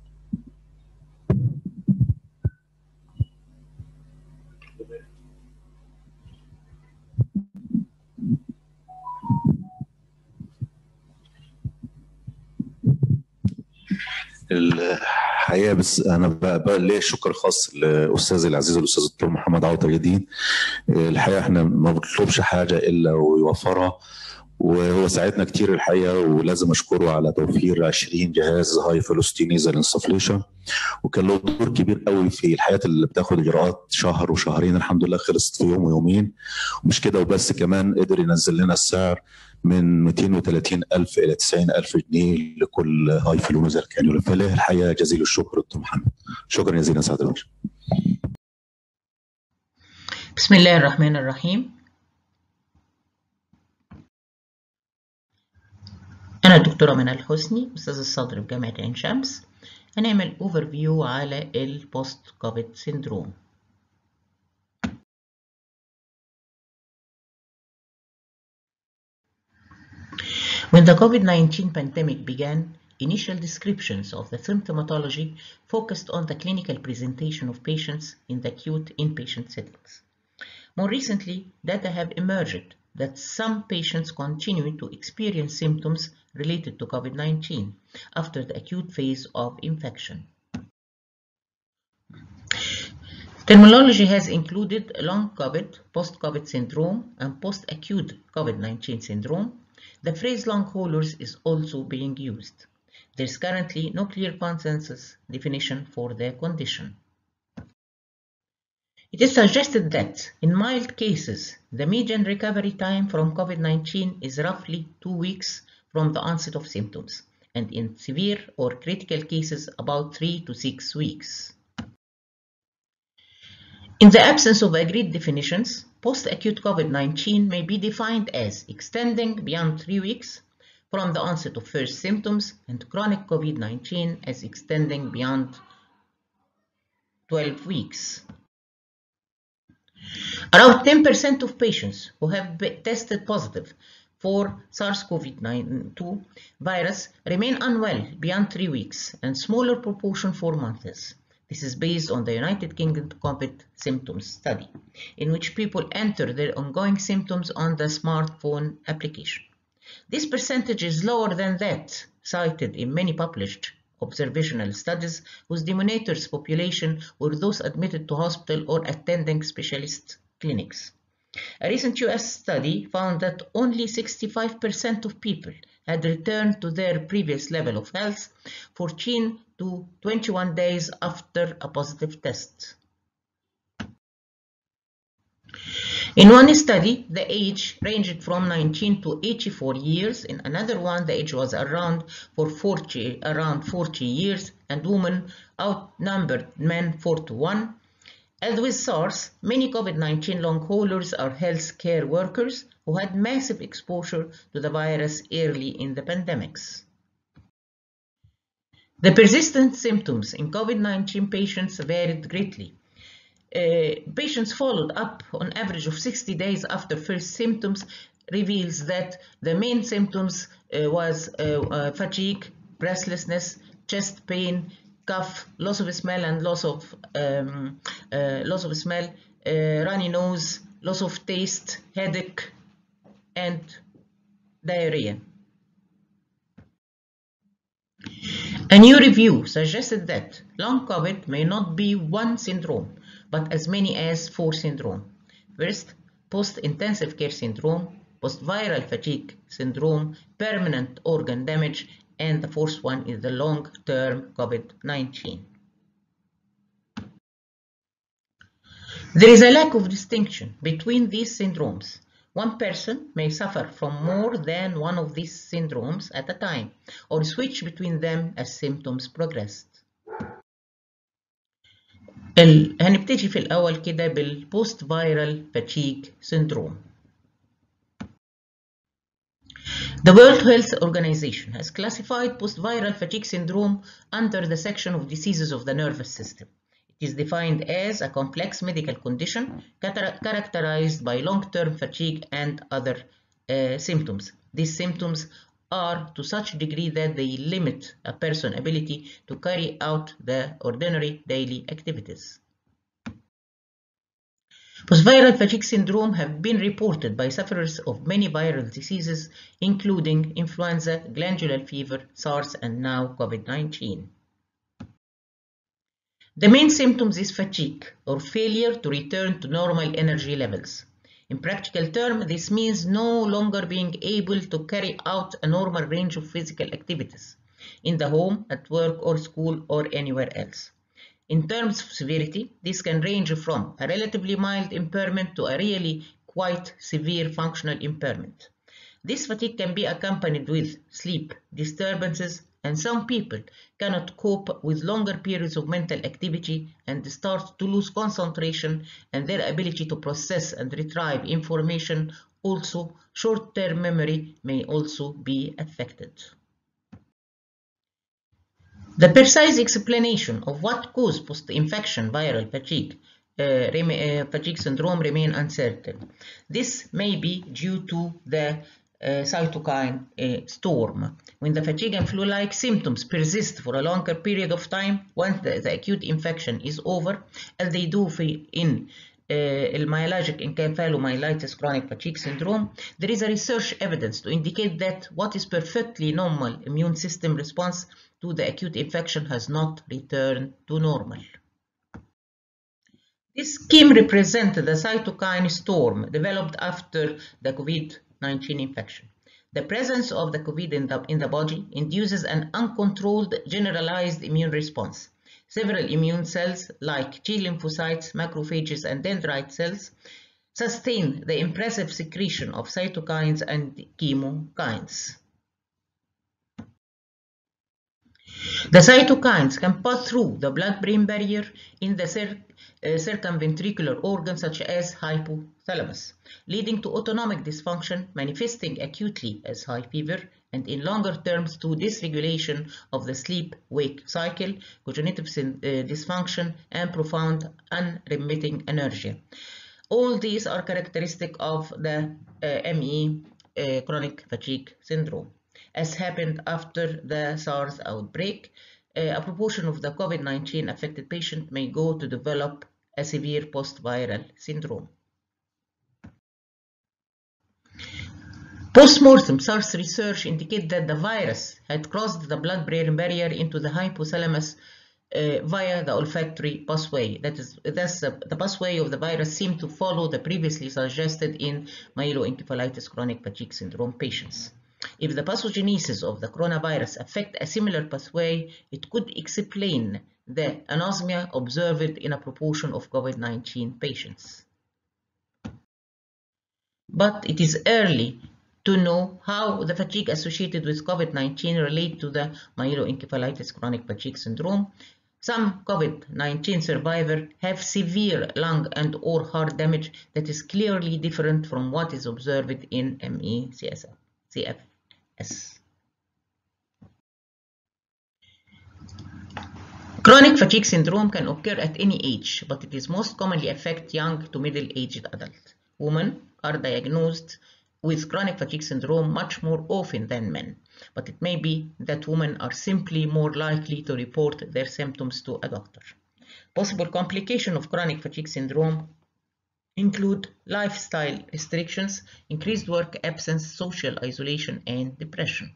Speaker 7: الحقيقه بس انا بقى, بقى ليا شكر خاص لاستاذي العزيز الاستاذ الدكتور محمد عوض الدين الحقيقه احنا ما بنطلبش حاجه الا ويوفرها وهو ساعدنا كتير الحقيقه ولازم اشكره على توفير 20 جهاز هاي فيلوستي نيزل انسفليشن وكان له دور كبير قوي في الحياه اللي بتاخد اجراءات شهر وشهرين الحمد لله خلصت في يوم ويومين ومش كده وبس كمان قدر ينزل لنا السعر من 230 ألف إلى 90 ألف جنيه لكل هاي فلو نزل كانيولا فله الحقيقة جزيل الشكر دكتور محمد شكرا جزيلا سعادة الباشا
Speaker 8: بسم الله الرحمن الرحيم أنا الدكتورة منال حسني أستاذ الصدر في جامعة عين شمس هنعمل اوفر فيو على البوست كوفيد سيندروم When the COVID-19 pandemic began, initial descriptions of the symptomatology focused on the clinical presentation of patients in the acute inpatient settings. More recently, data have emerged that some patients continue to experience symptoms related to COVID-19 after the acute phase of infection. Terminology has included long COVID, post-COVID syndrome, and post-acute COVID-19 syndrome. The phrase long haulers is also being used. There is currently no clear consensus definition for the condition. It is suggested that in mild cases, the median recovery time from COVID-19 is roughly two weeks from the onset of symptoms, and in severe or critical cases, about three to six weeks. In the absence of agreed definitions, post-acute COVID-19 may be defined as extending beyond three weeks from the onset of first symptoms and chronic COVID-19 as extending beyond 12 weeks. Around 10% of patients who have been tested positive for SARS-CoV-2 virus remain unwell beyond three weeks and smaller proportion for months. This is based on the United Kingdom COVID symptoms study, in which people enter their ongoing symptoms on the smartphone application. This percentage is lower than that cited in many published observational studies whose denominators population were those admitted to hospital or attending specialist clinics. A recent US study found that only 65% of people had returned to their previous level of health 14 to 21 days after a positive test. In one study, the age ranged from 19 to 84 years. In another one, the age was around for 40, around 40 years, and women outnumbered men 4 to 1. As with SARS, many COVID-19 long haulers are healthcare workers who had massive exposure to the virus early in the pandemics. The persistent symptoms in COVID-19 patients varied greatly. Uh, patients followed up on average of 60 days after first symptoms reveals that the main symptoms uh, was uh, uh, fatigue, breathlessness, chest pain, cough, loss of smell and loss of um, uh, loss of smell, uh, runny nose, loss of taste, headache, and diarrhea. A new review suggested that long COVID may not be one syndrome, but as many as four syndrome. First, post-intensive care syndrome, post-viral fatigue syndrome, permanent organ damage, and the fourth one is the long-term COVID-19. There is a lack of distinction between these syndromes. One person may suffer from more than one of these syndromes at a time or switch between them as symptoms progressed. ال... هنبتدي في الأول كده بالبوست فايرال fatigue syndrome. The World Health Organization has classified post-viral fatigue syndrome under the section of diseases of the nervous system. It is defined as a complex medical condition characterized by long-term fatigue and other uh, symptoms. These symptoms are to such degree that they limit a person's ability to carry out the ordinary daily activities. Post-viral fatigue syndrome have been reported by sufferers of many viral diseases, including influenza, glandular fever, SARS, and now COVID-19. The main symptoms is fatigue or failure to return to normal energy levels. In practical terms, this means no longer being able to carry out a normal range of physical activities in the home, at work or school or anywhere else. In terms of severity, this can range from a relatively mild impairment to a really quite severe functional impairment. This fatigue can be accompanied with sleep disturbances, and some people cannot cope with longer periods of mental activity and start to lose concentration and their ability to process and retrieve information. Also, short-term memory may also be affected. The precise explanation of what caused post-infection viral fatigue uh, uh, fatigue syndrome remain uncertain. This may be due to the uh, cytokine uh, storm. When the fatigue and flu-like symptoms persist for a longer period of time, once the, the acute infection is over, as they do in uh, myalgic encephalomyelitis chronic fatigue syndrome, there is a research evidence to indicate that what is perfectly normal immune system response to the acute infection has not returned to normal. This scheme represents the cytokine storm developed after the COVID-19 infection. The presence of the COVID in the, in the body induces an uncontrolled generalized immune response. Several immune cells like T lymphocytes, macrophages, and dendrite cells sustain the impressive secretion of cytokines and chemokines. The cytokines can pass through the blood-brain barrier in the cir uh, circumventricular organs such as hypothalamus, leading to autonomic dysfunction manifesting acutely as high fever and in longer terms to dysregulation of the sleep-wake cycle, cognitive uh, dysfunction, and profound unremitting inertia. All these are characteristic of the uh, ME chronic fatigue syndrome as happened after the SARS outbreak. Uh, a proportion of the COVID-19 affected patient may go to develop a severe post-viral syndrome. Post-mortem SARS research indicate that the virus had crossed the blood-brain barrier into the hypothalamus uh, via the olfactory pathway. That is, that's uh, the pathway of the virus seemed to follow the previously suggested in myeloencephalitis chronic fatigue syndrome patients. If the pathogenesis of the coronavirus affect a similar pathway, it could explain the anosmia observed in a proportion of COVID-19 patients. But it is early to know how the fatigue associated with COVID-19 relate to the myeloencephalitis chronic fatigue syndrome. Some COVID-19 survivors have severe lung and or heart damage that is clearly different from what is observed in ME-CSF. CFS. Chronic fatigue syndrome can occur at any age, but it is most commonly affect young to middle-aged adults. Women are diagnosed with chronic fatigue syndrome much more often than men, but it may be that women are simply more likely to report their symptoms to a doctor. Possible complication of chronic fatigue syndrome include lifestyle restrictions, increased work absence, social isolation, and depression.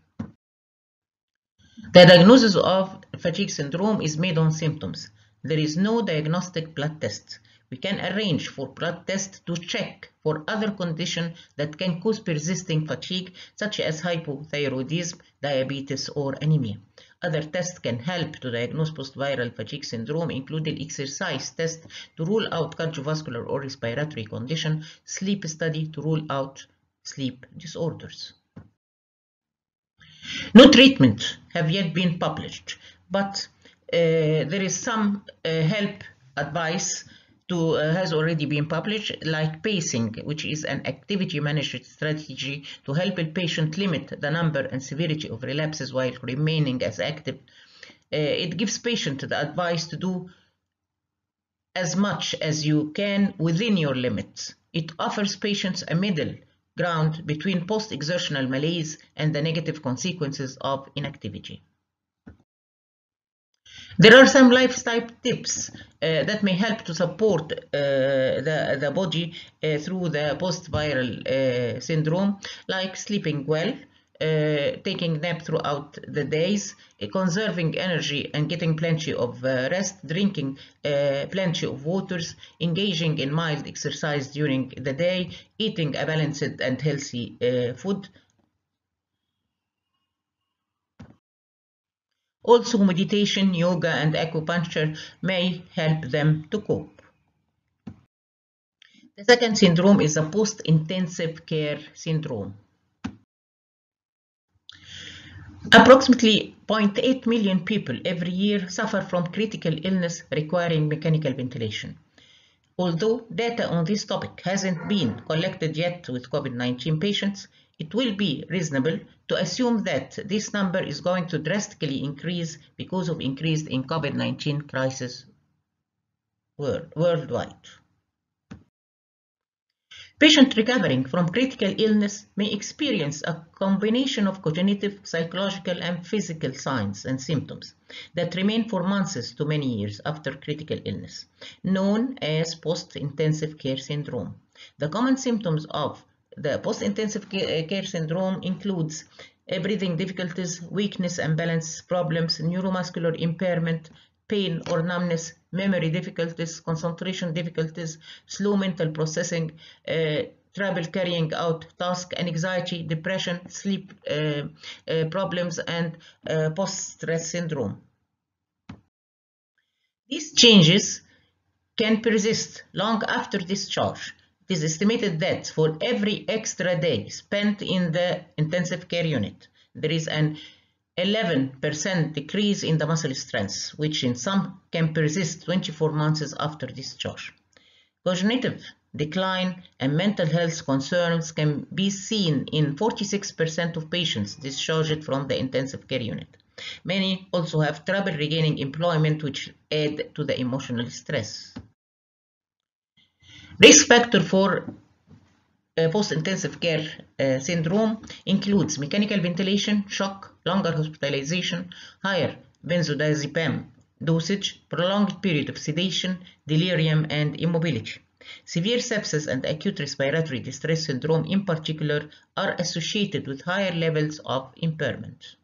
Speaker 8: The diagnosis of fatigue syndrome is made on symptoms. There is no diagnostic blood test. We can arrange for blood tests to check for other conditions that can cause persisting fatigue, such as hypothyroidism, diabetes, or anemia. Other tests can help to diagnose post-viral fatigue syndrome, including exercise test to rule out cardiovascular or respiratory condition, sleep study to rule out sleep disorders. No treatment have yet been published, but uh, there is some uh, help advice to, uh, has already been published, like pacing, which is an activity management strategy to help a patient limit the number and severity of relapses while remaining as active. it gives patient the advice to do as much as you can within your limits. It offers patients a middle ground between post-exertional malaise and the negative consequences of inactivity. There are some lifestyle tips uh, that may help to support uh, the, the body uh, through the post-viral syndrome, like sleeping well, uh, taking nap throughout the days, uh, conserving energy and getting plenty of uh, rest, drinking plenty of waters, engaging in mild exercise during the day, eating a balanced and healthy food. Also, meditation, yoga, and acupuncture may help them to cope. The second syndrome is a post-intensive care syndrome. Approximately 0.8 million people every year suffer from critical illness requiring mechanical ventilation. Although data on this topic hasn't been collected yet with COVID-19 patients, it will be reasonable to assume that this number is going to drastically increase because of increase in COVID-19 crisis world, worldwide. Patients recovering from critical illness may experience a combination of cognitive, psychological, and physical signs and symptoms that remain for months to many years after critical illness, known as post-intensive care syndrome. The common symptoms of the post-intensive care syndrome includes breathing difficulties, weakness and balance problems, neuromuscular impairment, pain or numbness, memory difficulties, concentration difficulties, slow mental processing, uh, trouble carrying out tasks, anxiety, depression, sleep uh, uh, problems, and post-stress syndrome. These changes can persist long after discharge. It is estimated that for every extra day spent in the intensive care unit, there is an 11% decrease in the muscle strength, which in some can persist 24 months after discharge. Cognitive decline and mental health concerns can be seen in 46% of patients discharged from the intensive care unit. Many also have trouble regaining employment, which add to the emotional stress. Risk factor for uh, post-intensive care uh, syndrome includes mechanical ventilation, shock, longer hospitalization, higher benzodiazepam dosage, prolonged period of sedation, delirium, and immobility. Severe sepsis and acute respiratory distress syndrome in particular are associated with higher levels of impairment.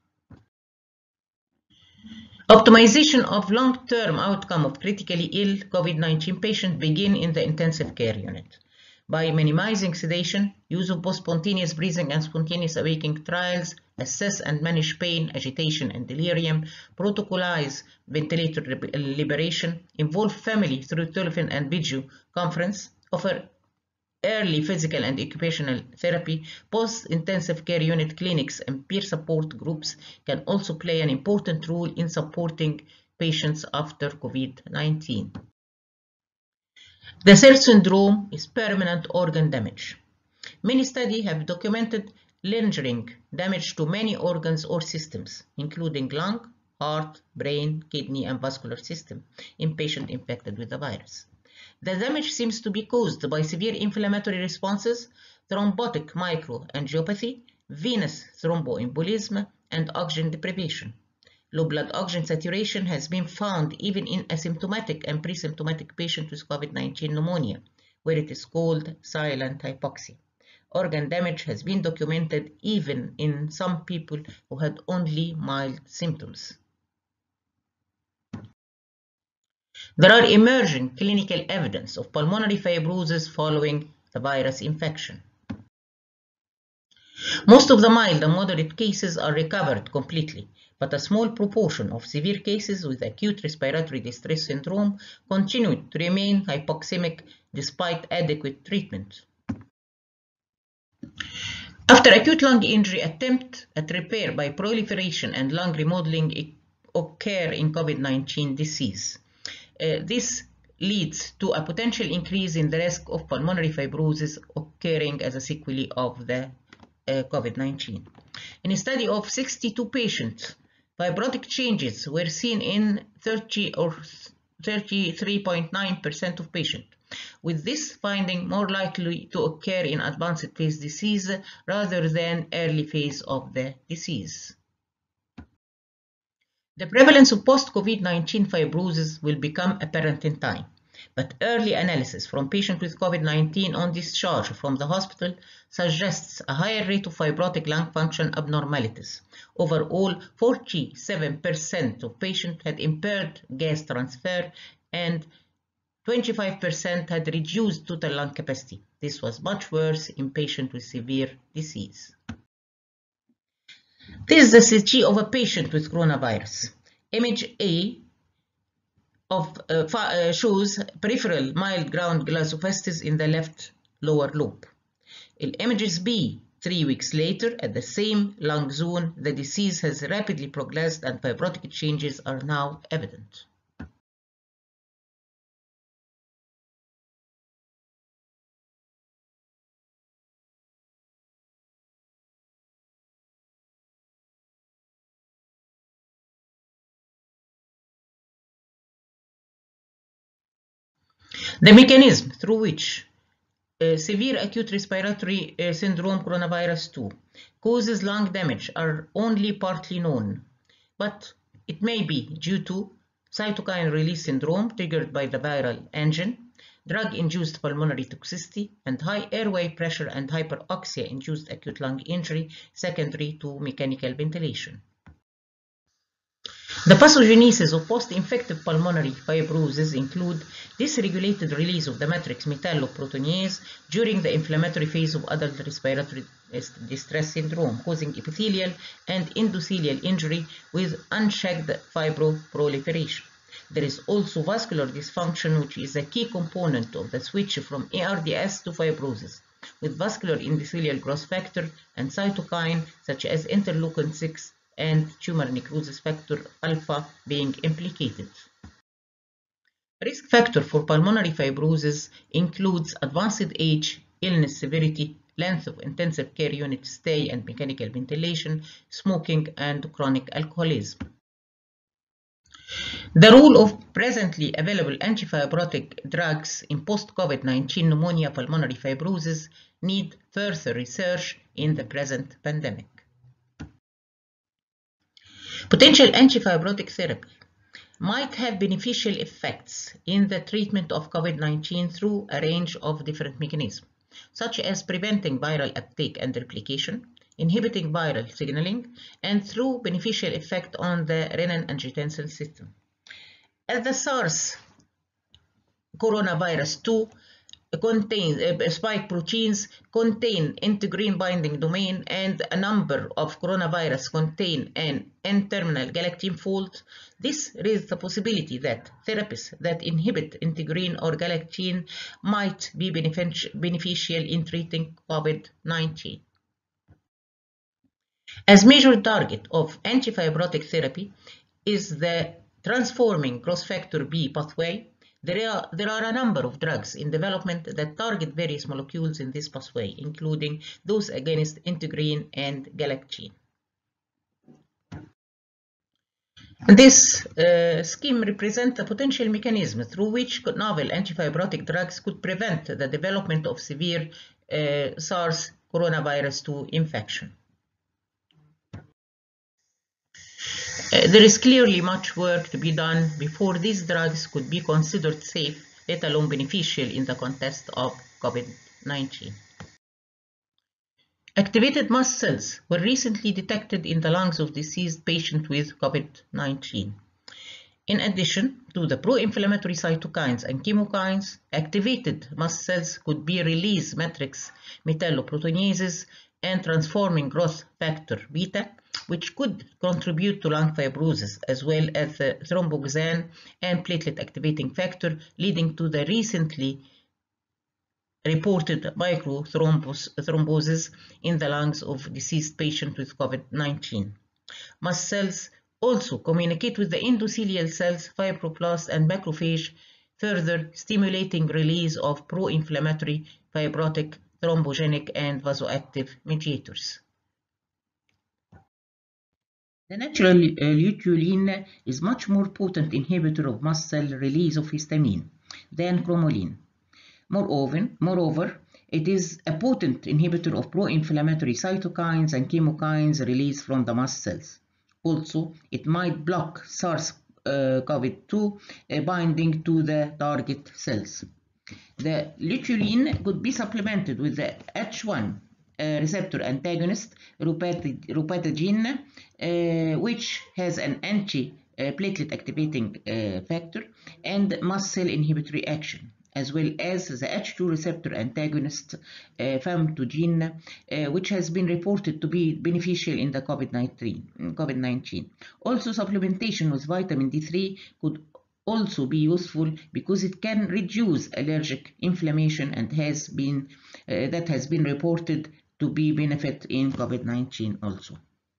Speaker 8: Optimization of long-term outcome of critically ill COVID-19 patients begin in the intensive care unit by minimizing sedation, use of both spontaneous breathing and spontaneous awakening trials, assess and manage pain, agitation, and delirium, protocolize ventilator liberation, involve family through telephone and video conference, offer early physical and occupational therapy, post-intensive care unit clinics and peer support groups can also play an important role in supporting patients after COVID-19. The third syndrome is permanent organ damage. Many studies have documented lingering damage to many organs or systems, including lung, heart, brain, kidney, and vascular system in patient infected with the virus. The damage seems to be caused by severe inflammatory responses, thrombotic microangiopathy, venous thromboembolism, and oxygen deprivation. Low blood oxygen saturation has been found even in asymptomatic and pre-symptomatic patients with COVID-19 pneumonia, where it is called silent hypoxia. Organ damage has been documented even in some people who had only mild symptoms. There are emerging clinical evidence of pulmonary fibrosis following the virus infection. Most of the mild and moderate cases are recovered completely, but a small proportion of severe cases with acute respiratory distress syndrome continue to remain hypoxemic despite adequate treatment. After acute lung injury, attempt at repair by proliferation and lung remodeling occur in COVID-19 disease. Uh, this leads to a potential increase in the risk of pulmonary fibrosis occurring as a sequelae of the uh, COVID-19. In a study of 62 patients, fibrotic changes were seen in 30 or 33.9% of patients, with this finding more likely to occur in advanced phase disease rather than early phase of the disease. The prevalence of post-COVID-19 fibrosis will become apparent in time, but early analysis from patients with COVID-19 on discharge from the hospital suggests a higher rate of fibrotic lung function abnormalities. Overall, 47% of patients had impaired gas transfer and 25% had reduced total lung capacity. This was much worse in patients with severe disease. This is the CT of a patient with coronavirus. Image A of, uh, uh, shows peripheral mild ground glossoplastis in the left lower lobe. In images B, three weeks later, at the same lung zone, the disease has rapidly progressed and fibrotic changes are now evident. The mechanism through which uh, severe acute respiratory uh, syndrome coronavirus 2 causes lung damage are only partly known, but it may be due to cytokine release syndrome triggered by the viral engine, drug-induced pulmonary toxicity, and high airway pressure and hyperoxia-induced acute lung injury secondary to mechanical ventilation. The pathogenesis of post-infective pulmonary fibrosis include dysregulated release of the matrix metalloproteinase during the inflammatory phase of adult respiratory distress syndrome, causing epithelial and endothelial injury with unchecked fibroproliferation. There is also vascular dysfunction, which is a key component of the switch from ARDS to fibrosis, with vascular endothelial growth factor and cytokine such as interleukin 6 and tumor necrosis factor alpha being implicated. Risk factor for pulmonary fibrosis includes advanced age, illness severity, length of intensive care unit stay and mechanical ventilation, smoking, and chronic alcoholism. The role of presently available antifibrotic drugs in post-COVID-19 pneumonia pulmonary fibrosis need further research in the present pandemic. Potential antifibrotic therapy might have beneficial effects in the treatment of COVID-19 through a range of different mechanisms, such as preventing viral uptake and replication, inhibiting viral signaling, and through beneficial effect on the renin-angiotensin system. As the SARS coronavirus 2 contains uh, spike proteins contain integrin binding domain and a number of coronavirus contain an N-terminal galactine fold. This raises the possibility that therapies that inhibit integrin or galactine might be beneficial in treating COVID-19. As major target of antifibrotic therapy is the transforming growth factor B pathway there are, there are a number of drugs in development that target various molecules in this pathway, including those against integrin and galactine. This uh, scheme represents a potential mechanism through which novel antifibrotic drugs could prevent the development of severe uh, SARS coronavirus 2 infection. Uh, there is clearly much work to be done before these drugs could be considered safe, let alone beneficial in the context of COVID-19. Activated mast cells were recently detected in the lungs of deceased patients with COVID-19. In addition to the pro-inflammatory cytokines and chemokines, activated mast cells could be release matrix metalloproteinases and transforming growth factor beta, which could contribute to lung fibrosis, as well as the thromboxane and platelet activating factor, leading to the recently reported microthrombosis in the lungs of deceased patients with COVID-19. Mast cells also communicate with the endothelial cells, fibroblasts, and macrophage, further stimulating release of pro-inflammatory, fibrotic, thrombogenic, and vasoactive mediators. The natural uh, luteolin is much more potent inhibitor of mast cell release of histamine than cromolyn. Moreover, moreover, it is a potent inhibitor of pro-inflammatory cytokines and chemokines released from the mast cells. Also, it might block SARS-CoV-2 uh, binding to the target cells. The luteolin could be supplemented with the H1 uh, receptor antagonist rupatagine, uh, which has an anti-platelet activating factor and mast cell inhibitory action as well as the H2 receptor antagonist uh, famotidine, uh, which has been reported to be beneficial in the COVID-19. COVID-19. Also, supplementation with vitamin D3 could also be useful because it can reduce allergic inflammation and has been uh, that has been reported to be benefit in COVID-19 also.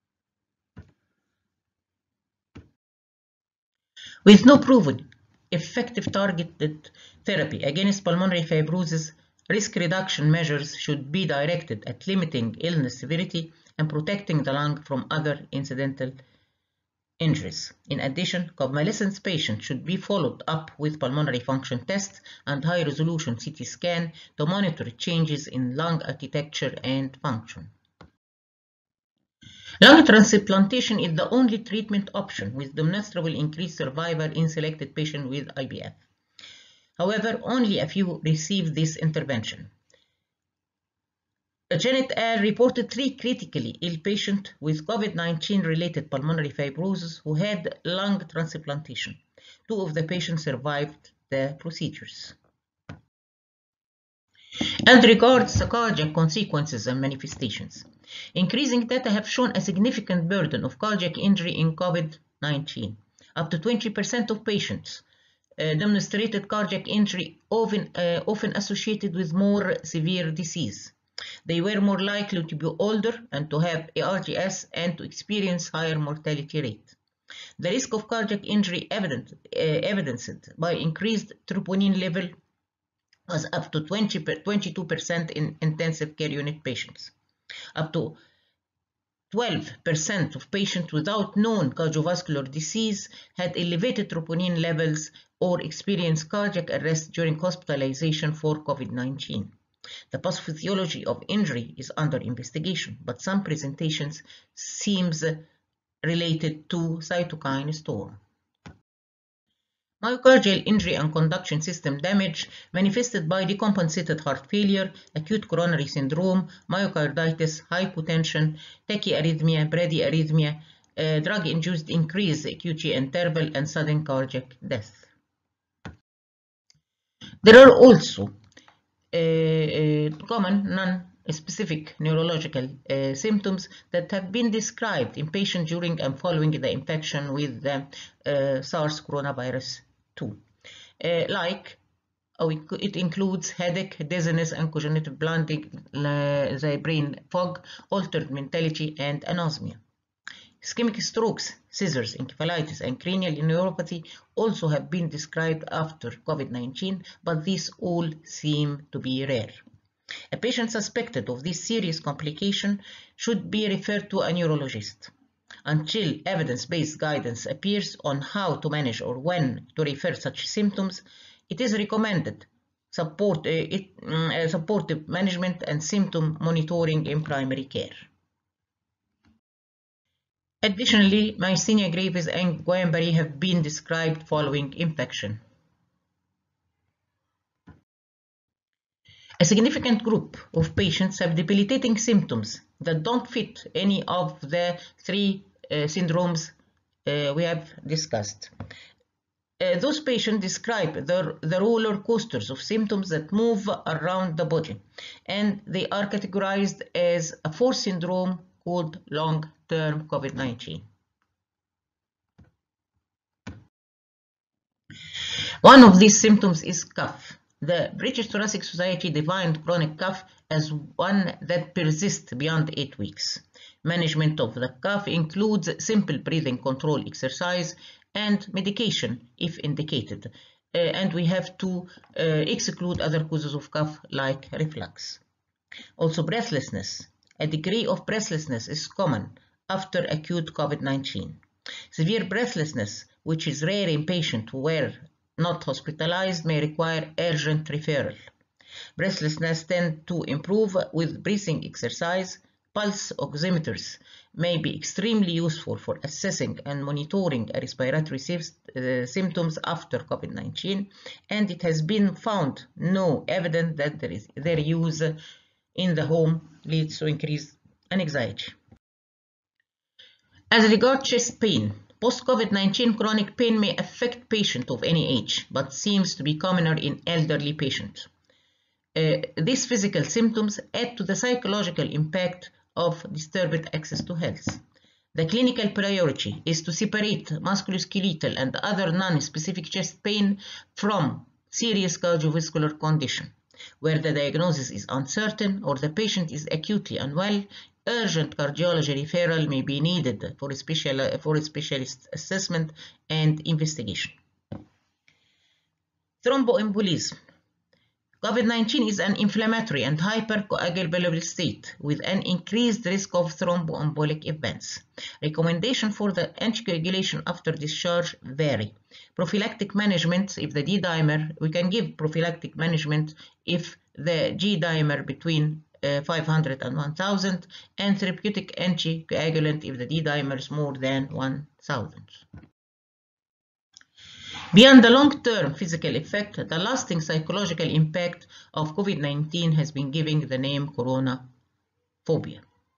Speaker 8: With no proven effective targeted therapy against pulmonary fibrosis, risk reduction measures should be directed at limiting illness severity and protecting the lung from other incidental injuries. In addition, convalescent patients should be followed up with pulmonary function tests and high-resolution CT scan to monitor changes in lung architecture and function. Lung transplantation is the only treatment option with demonstrable increased survival in selected patients with IPF. However, only a few received this intervention. Janet Eyre reported three critically ill patients with COVID-19 related pulmonary fibrosis who had lung transplantation. Two of the patients survived the procedures. And regards the cardiac consequences and manifestations. Increasing data have shown a significant burden of cardiac injury in COVID-19. Up to 20% of patients uh, demonstrated cardiac injury often, uh, often associated with more severe disease. They were more likely to be older and to have ARDS and to experience higher mortality rate. The risk of cardiac injury evident, uh, evidenced by increased troponin level was up to 20, 22% in intensive care unit patients. Up to 12% of patients without known cardiovascular disease had elevated troponin levels or experienced cardiac arrest during hospitalization for COVID-19. The pathophysiology of injury is under investigation, but some presentations seems related to cytokine storm. Myocardial injury and conduction system damage manifested by decompensated heart failure, acute coronary syndrome, myocarditis, hypotension, tachyarrhythmia, bradyarrhythmia, uh, drug-induced increased QT interval, and sudden cardiac death. There are also uh, uh, common non-specific neurological uh, symptoms that have been described in patients during and following the infection with the uh, SARS coronavirus 2. Uh, like oh, it, it includes headache, dizziness, and cognitive blunting, the brain fog, altered mentality, and anosmia. Ischemic strokes, seizures, encephalitis, and cranial neuropathy also have been described after COVID-19, but these all seem to be rare. A patient suspected of this serious complication should be referred to a neurologist. until evidence-based guidance appears on how to manage or when to refer such symptoms, it is recommended support, uh, it, um, uh, supportive management and symptom monitoring in primary care. Additionally, myasthenia gravis and Guillain-Barré have been described following infection. A significant group of patients have debilitating symptoms that don't fit any of the three uh, syndromes uh, we have discussed. Uh, those patients describe the, the roller coasters of symptoms that move around the body, and they are categorized as a fourth syndrome called long-term COVID-19. One of these symptoms is cough. The British Thoracic Society defined chronic cough as one that persists beyond eight weeks. Management of the cough includes simple breathing control exercise and medication if indicated. Uh, and we have to uh, exclude other causes of cough like reflux. Also breathlessness. A degree of breathlessness is common after acute COVID-19. Severe breathlessness, which is rare in patients who were not hospitalized, may require urgent referral. Breathlessness tends to improve with breathing exercise. Pulse oximeters may be extremely useful for assessing and monitoring respiratory uh, symptoms after COVID-19, and it has been found no evidence that there is, their use in the home leads to increased anxiety. As regards chest pain, post-COVID-19 chronic pain may affect patients of any age, but seems to be commoner in elderly patients. Uh, these physical symptoms add to the psychological impact of disturbed access to health. The clinical priority is to separate musculoskeletal and other non-specific chest pain from serious cardiovascular condition. Where the diagnosis is uncertain or the patient is acutely unwell, urgent cardiology referral may be needed for a, special, for a specialist assessment and investigation. Thromboembolism. COVID-19 is an inflammatory and hypercoagulable state with an increased risk of thromboembolic events. Recommendation for the anticoagulation after discharge vary. Prophylactic management, if the D-dimer, we can give prophylactic management if the G-dimer between uh, 500 and 1000 and therapeutic anticoagulant if the D-dimer is more than 1000. Beyond the long-term physical effect, the lasting psychological impact of COVID-19 has been given the name coronaphobia.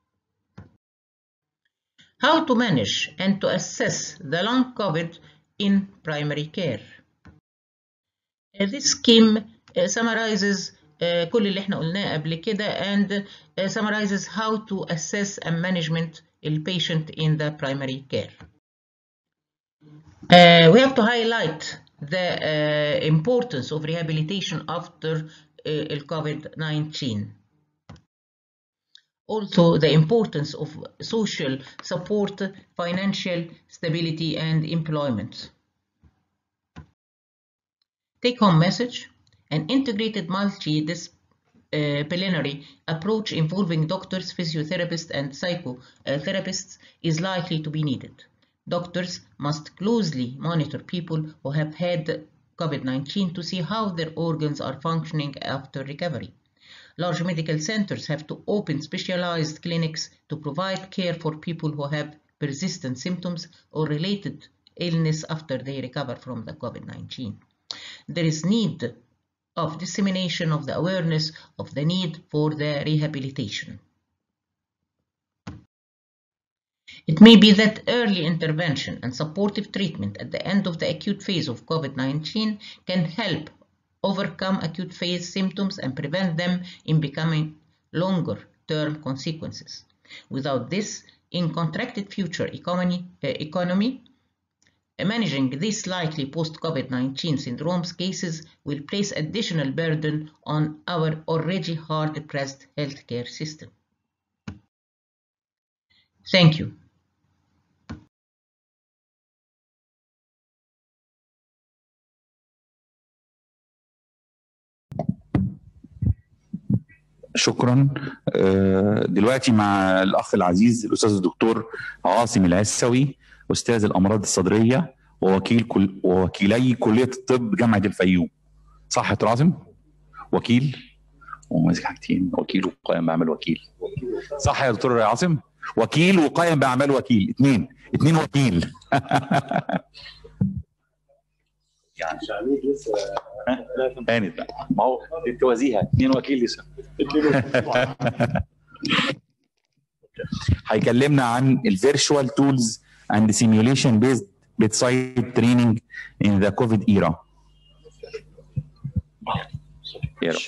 Speaker 8: How to manage and to assess the long COVID in primary care. Uh, this scheme uh, summarizes uh, كل اللي احنا قلناه قبل كده and uh, summarizes how to assess and management the patient in the primary care. Uh, we have to highlight the uh, importance of rehabilitation after uh, COVID-19. Also, the importance of social support, financial stability, and employment. Take-home message, an integrated multidisciplinary approach involving doctors, physiotherapists, and psychotherapists is likely to be needed. Doctors must closely monitor people who have had COVID-19 to see how their organs are functioning after recovery. Large medical centers have to open specialized clinics to provide care for people who have persistent symptoms or related illness after they recover from the COVID-19. There is need of dissemination of the awareness of the need for the rehabilitation. It may be that early intervention and supportive treatment at the end of the acute phase of COVID-19 can help overcome acute phase symptoms and prevent them in becoming longer-term consequences. Without this, in contracted future economy, uh, economy managing these likely post-COVID-19 syndromes cases will place additional burden on our already hard-pressed healthcare system. Thank you.
Speaker 1: شكرا آه، دلوقتي مع الاخ العزيز الاستاذ الدكتور عاصم العسوي استاذ الامراض الصدريه ووكيل كل ووكيلي كليه الطب جامعه الفيوم صح يا دكتور عاصم وكيل وماسك حاجتين وكيل وقائم باعمال وكيل صح يا دكتور عاصم وكيل وقائم باعمال وكيل اثنين اثنين وكيل يعني هانت بقى ما هو توازيها اثنين وكيل لسه هيكلمنا عن الفيرتشوال تولز اند سيميوليشن بيزد bedside training in the COVID era. يا رب.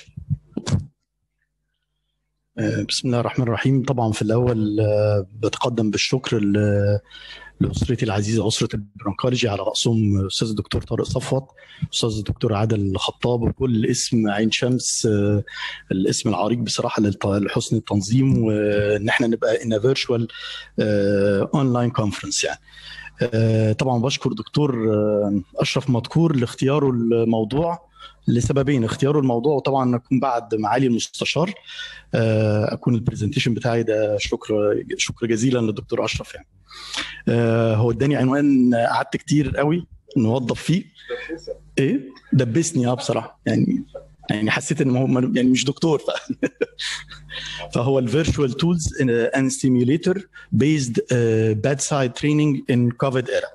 Speaker 9: آه، بسم الله الرحمن الرحيم طبعا في الاول آه، بتقدم بالشكر ل- لاسرتي العزيزه اسره البرونكولوجي على راسهم استاذ الدكتور طارق صفوت استاذ الدكتور عادل خطاب وكل اسم عين شمس آه، الاسم العريق بصراحه للط- لحسن التنظيم وان احنا نبقى ان فيرتشوال اونلاين كونفرنس يعني آه، طبعا بشكر دكتور آه، اشرف مذكور لاختياره الموضوع لسببين اختياره الموضوع وطبعا اكون بعد معالي المستشار آه، اكون البرزنتيشن بتاعي ده شكر شكر جزيلا للدكتور اشرف يعني آه، هو اداني عنوان قعدت كتير قوي نوظف فيه ايه دبسني اه بصراحه يعني يعني حسيت ان هو يعني مش دكتور ف... فهو الفيرتشوال تولز اند سيميوليتر بيزد bedside training in COVID era.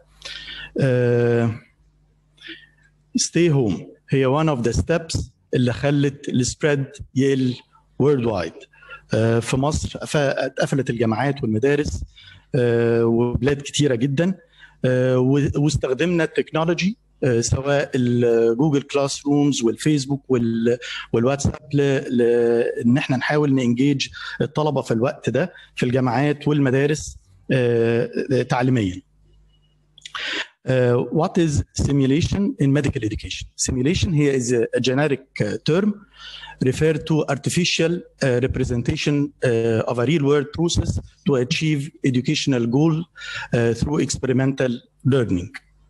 Speaker 9: ستي هوم هي one of the steps اللي خلت السبريد يقل وورلد وايد في مصر قف- اتقفلت الجامعات والمدارس آه، وبلاد كتيره جدا آه، و- واستخدمنا التكنولوجي آه، سواء الجوجل كلاس رومز والفيسبوك وال- والواتساب ل- ل- ان احنا نحاول نانجيج الطلبه في الوقت ده في الجامعات والمدارس آه، تعليميا. Uh, what is simulation in medical education? Simulation here is a, a generic uh, term referred to artificial uh, representation uh, of a real world process to achieve educational goal uh, through experimental learning.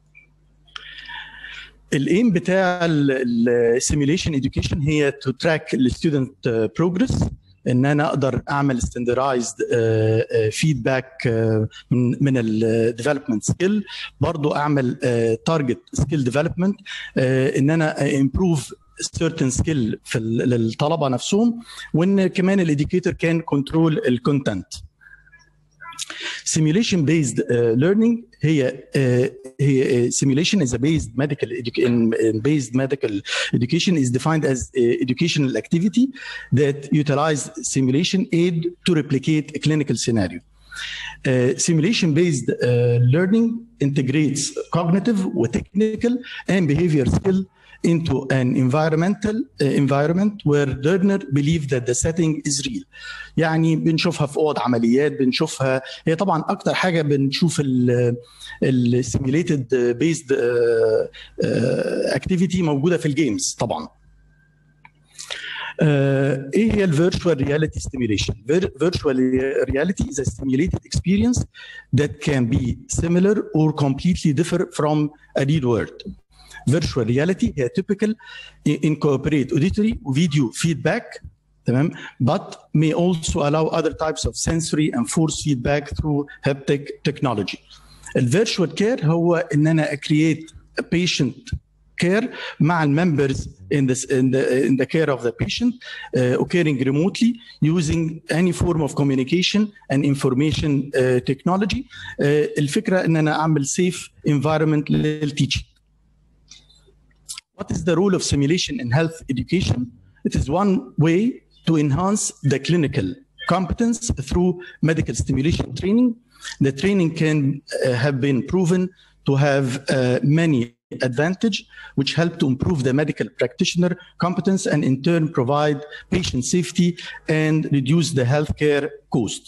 Speaker 9: الايم بتاع السيميوليشن education هي to track الستودنت بروجرس ان انا اقدر اعمل ستاندرايزد فيدباك من من الديفلوبمنت سكيل برضو اعمل تارجت سكيل ديفلوبمنت ان انا امبروف certain skill في ال- للطلبه نفسهم وان كمان الاديكيتور كان كنترول الكونتنت simulation based uh, learning هي uh, هي uh, simulation is a based medical education in based medical education is defined as uh, educational activity that utilize simulation aid to replicate a clinical scenario. Uh, simulation based uh, learning integrates cognitive technical and behavior skill into an environmental uh, environment where learner believe that the setting is real. يعني بنشوفها في اوض عمليات بنشوفها هي طبعا اكتر حاجه بنشوف السيميوليتد بيزد اكتيفيتي موجوده في الجيمز طبعا آه، ايه هي الفيرتشوال رياليتي ستيميوليشن فيرتشوال رياليتي is a stimulated experience that can be similar or completely differ from a real world virtual reality هي typical incorporate auditory video feedback تمام but may also allow other types of sensory and force feedback through haptic technology الفيرتشوال كير هو ان انا create a patient care مع الممبرز in this in the in the care of the patient uh, occurring remotely using any form of communication and information uh, technology uh, الفكره ان انا اعمل safe environment للتيتشنج What is the role of simulation in health education? It is one way to enhance the clinical competence through medical stimulation training. The training can uh, have been proven to have uh, many advantage which help to improve the medical practitioner competence and in turn provide patient safety and reduce the healthcare cost.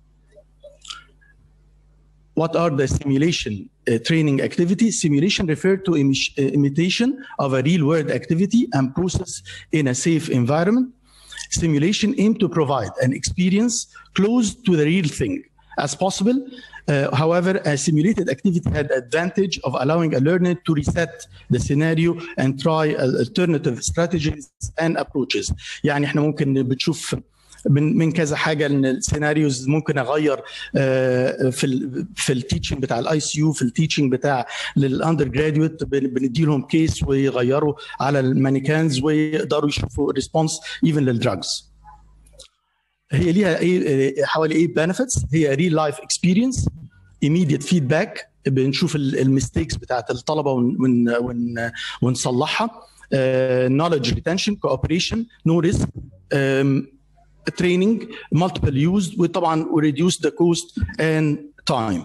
Speaker 9: What are the simulation uh, training activities? Simulation refer to imi- uh, imitation of a real world activity and process in a safe environment. Simulation aim to provide an experience close to the real thing as possible. Uh, however, a simulated activity had advantage of allowing a learner to reset the scenario and try alternative strategies and approaches. يعني احنا ممكن بتشوف من من كذا حاجه ان السيناريوز ممكن اغير آه، في ال في التيتشنج بتاع الاي سي يو في التيتشنج بتاع للاندر جراديويت بندي لهم كيس ويغيروا على المانيكانز ويقدروا يشوفوا ريسبونس ايفن للدراجز هي ليها ايه حوالي ايه بنفيتس هي ريل لايف اكسبيرينس immediate فيدباك بنشوف الميستيكس بتاعت الطلبه ون ون ون ونصلحها knowledge retention cooperation no risk um, training multiple use وطبعا reduce the cost and time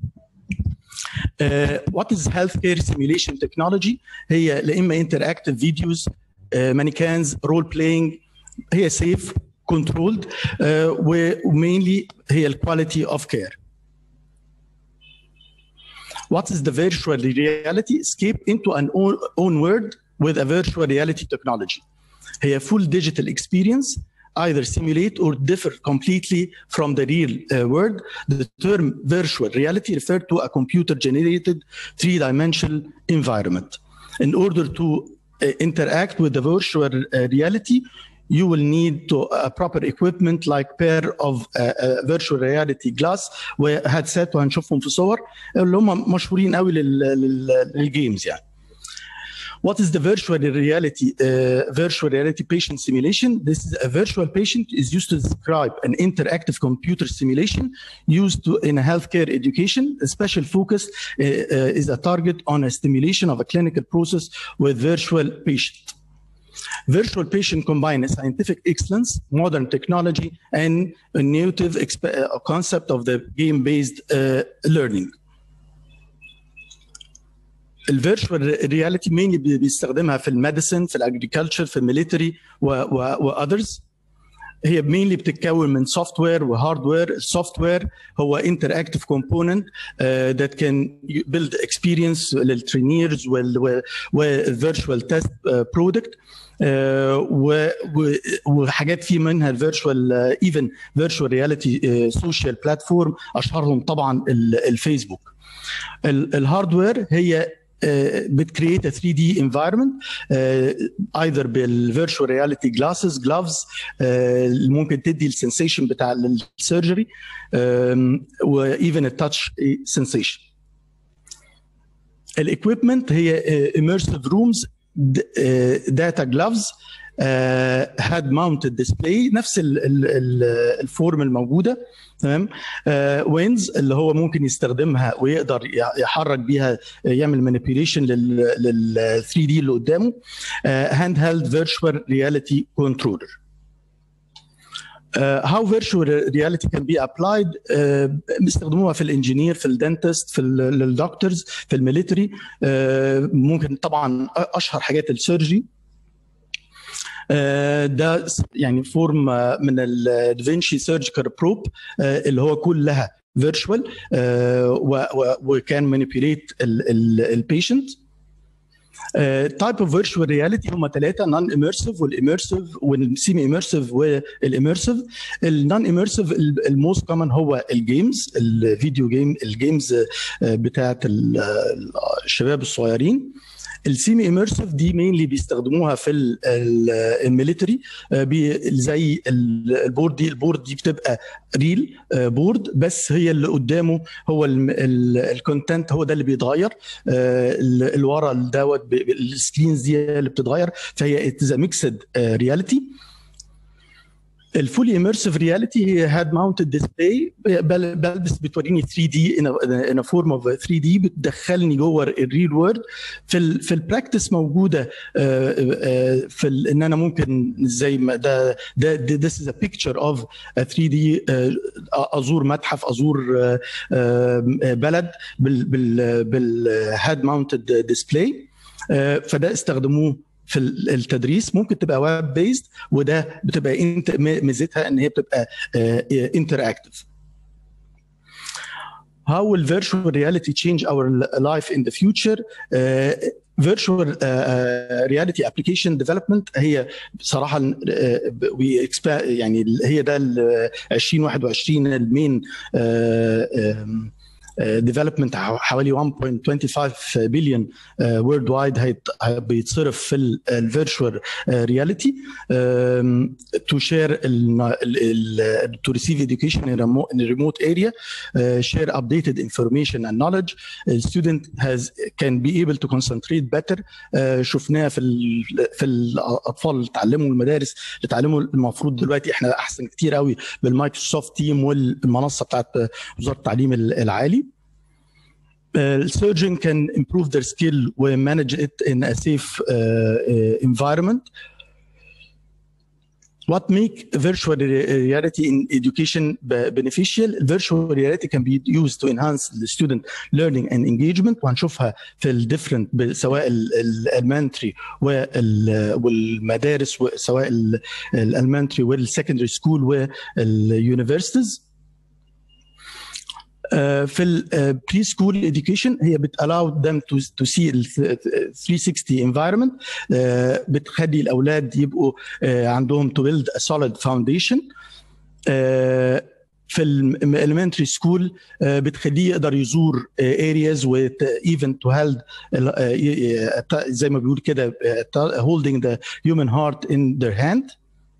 Speaker 9: Uh, what is healthcare simulation technology هي لا اما interactive videos uh, mannequins role playing هي safe controlled uh, ومينلي هي الكواليتي of care What is the virtual reality? Escape into an own, own world with a virtual reality technology. هي full digital experience, either simulate or differ completely from the real uh, world. The term virtual reality refers to a computer-generated three-dimensional environment. In order to uh, interact with the virtual uh, reality, you will need to a proper equipment like pair of uh, uh, virtual reality glass وهيدسيت وهنشوفهم في صور اللي هم مشهورين قوي لل- لل- للجيمز يعني. What is the virtual reality uh, virtual reality patient simulation? This is a virtual patient is used to describe an interactive computer simulation used to, in a healthcare education. A special focus uh, uh, is a target on a stimulation of a clinical process with virtual patient. Virtual patient combines scientific excellence, modern technology, and a innovative exp- uh, concept of the game-based uh, learning. الفيرتشوال رياليتي مين بيستخدمها في الميديسن في الاجريكلتشر في الميليتري واذرز هي مينلي بتتكون من سوفت وير وهاردوير السوفت وير هو انتراكتيف كومبوننت ذات كان بيلد اكسبيرينس للترينيرز والفيرتشوال تيست برودكت وحاجات في منها الفيرتشوال ايفن فيرتشوال رياليتي سوشيال بلاتفورم اشهرهم طبعا ال- الفيسبوك ال- الهاردوير هي بتكريت 3 دي انفايرمنت ايذر بالفيرتشوال رياليتي جلاسز جلافز ممكن تدي السنسيشن بتاع السيرجري وايفن التاتش سنسيشن الاكويبمنت هي immersive rooms داتا جلافز هاد ماونتد ديسبلاي نفس ال ال ال الفورم الموجوده تمام وينز اللي هو ممكن يستخدمها ويقدر يحرك بيها يعمل مانيبيوليشن لل 3 دي اللي قدامه هاند هيلد فيرتشوال رياليتي كنترولر هاو فيرتشوال رياليتي كان بي ابلايد بيستخدموها في الانجينير في الدنتست في الدكتورز في الميليتري ممكن طبعا اشهر حاجات السيرجي ده يعني فورم من الدافنشي سيرجيكال بروب اللي هو كلها فيرتشوال وكان مانيبيوليت البيشنت تايب اوف فيرتشوال رياليتي هم ثلاثه نون اميرسيف والاميرسيف والسيمي اميرسيف والاميرسيف النون اميرسيف الموست كومن هو الجيمز الفيديو جيم الجيمز بتاعت الشباب الصغيرين السيمي اميرسيف دي مينلي بيستخدموها في الميليتري زي البورد دي البورد دي بتبقى ريل بورد بس هي اللي قدامه هو الكونتنت هو ده اللي بيتغير اللي ورا دوت السكرينز دي اللي بتتغير فهي اتز ميكسد رياليتي الفولي اميرسيف رياليتي هي هاد ماونتد ديسبلاي بلبس بتوريني 3 دي ان فورم اوف 3 دي بتدخلني جوه الريل وورد في ال في البراكتس موجوده في ان انا ممكن زي ما ده ده this is a picture of a 3 دي ازور متحف ازور بلد بال بالهاد ماونتد ديسبلاي فده استخدموه في التدريس ممكن تبقى ويب بيست وده بتبقى انت ميزتها ان هي بتبقى انتر اكتف How will virtual reality change our life in the future? Uh, virtual uh, reality application development هي بصراحه وي يعني هي ده ال 2021 المين ديفلوبمنت حوالي 1.25 بليون وورلد وايد بيتصرف في الفيرتشوال رياليتي to share ال, ال, ال, to receive education in a, remo, in a remote area uh, share updated information and knowledge the student has can be able to concentrate better uh, شفناها في ال, في الاطفال اللي اتعلموا المدارس اللي اتعلموا المفروض دلوقتي احنا احسن كتير قوي بالمايكروسوفت تيم والمنصه بتاعت وزاره التعليم العالي Uh, surgeon can improve their skill and manage it in a safe uh, uh, environment. What make virtual reality in education beneficial? Virtual reality can be used to enhance the student learning and engagement وهنشوفها في الديفرنت سواء الالمنتري والمدارس سواء الالمنتري والسكندري سكول واليونيفرسيتيز في البري سكول education هي بت allow them to, to see ال 360 environment بتخلي الاولاد يبقوا عندهم to build a solid foundation في الاليمنتري سكول بتخليه يقدر يزور areas و even to hold زي ما بيقول كده holding the human heart in their hand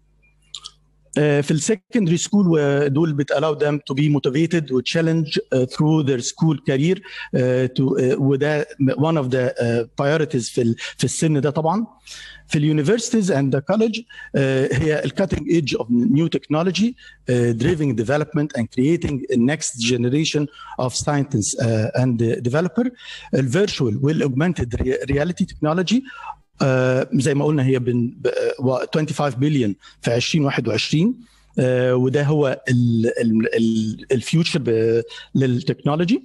Speaker 9: في السكندري سكول ودول بت allow them to be motivated و challenge uh, through their school career uh, to uh, وده one of the uh, priorities في في السن ده طبعا في اليونيفرسيتيز اند ذا كولج هي الكاتنج ايدج اوف نيو تكنولوجي driving development and creating a next generation of scientists uh, and developer الفيرتشوال والاوجمانتد رياليتي تكنولوجي Uh, زي ما قلنا هي بن 25 بليون في 2021 uh, وده هو الفيوتشر للتكنولوجي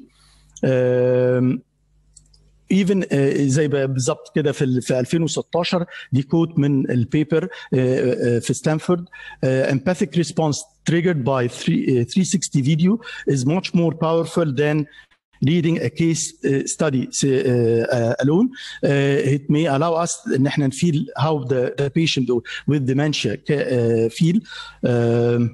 Speaker 9: ايفن uh, زي بالظبط كده في في 2016 دي كوت من البيبر في ستانفورد empathic response triggered by 360 video is much more powerful than reading a case uh, study uh, uh, alone uh, it may allow us ان احنا نفيل how the, the patient with dementia uh, feel uh,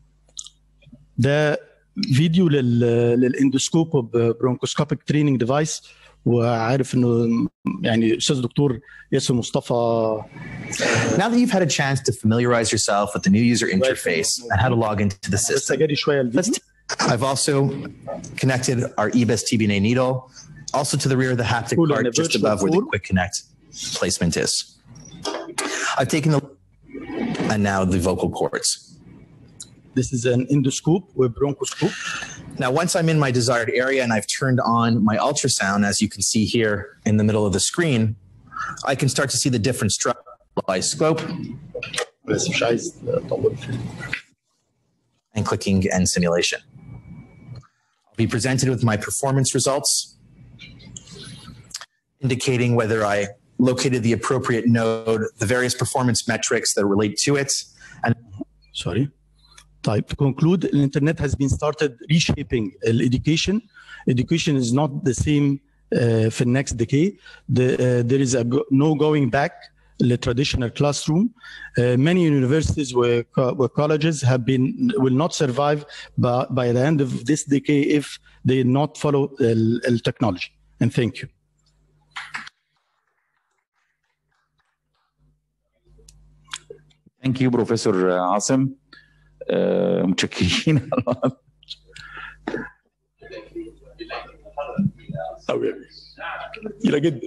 Speaker 9: ده فيديو لل للاندوسكوب برونكوسكوبيك تريننج ديفايس وعارف انه يعني استاذ دكتور ياسر مصطفى
Speaker 10: Now that you've had a chance to familiarize yourself with the new user interface and how to log into the
Speaker 9: بس
Speaker 10: system,
Speaker 9: جاري شويه الفيديو
Speaker 10: I've also connected our EBES TBNA needle also to the rear of the haptic
Speaker 9: Cool,
Speaker 10: cart
Speaker 9: and a
Speaker 10: just
Speaker 9: virtual
Speaker 10: above where the
Speaker 9: tool.
Speaker 10: quick connect placement is. I've taken the and now the vocal cords.
Speaker 9: This is an endoscope with bronchoscope.
Speaker 10: Now, once I'm in my desired area and I've turned on my ultrasound, as you can see here in the middle of the screen, I can start to see the different structure by scope
Speaker 9: بس مش عايز اطول في
Speaker 10: and clicking end simulation. I'll be presented with my performance results, indicating whether I located the appropriate node, the various performance metrics that relate to it, and
Speaker 9: sorry. طيب to conclude, the internet has been started reshaping uh, education. Education is not the same uh, for next decade. The, uh, there is a go- no going back the traditional classroom. Uh, many universities where, co- where colleges have been will not survive by, by the end of this decade if they not follow uh, technology. And thank you.
Speaker 1: ثانك يو بروفيسور عاصم آه، متشكرين
Speaker 9: أوي جميلة جدا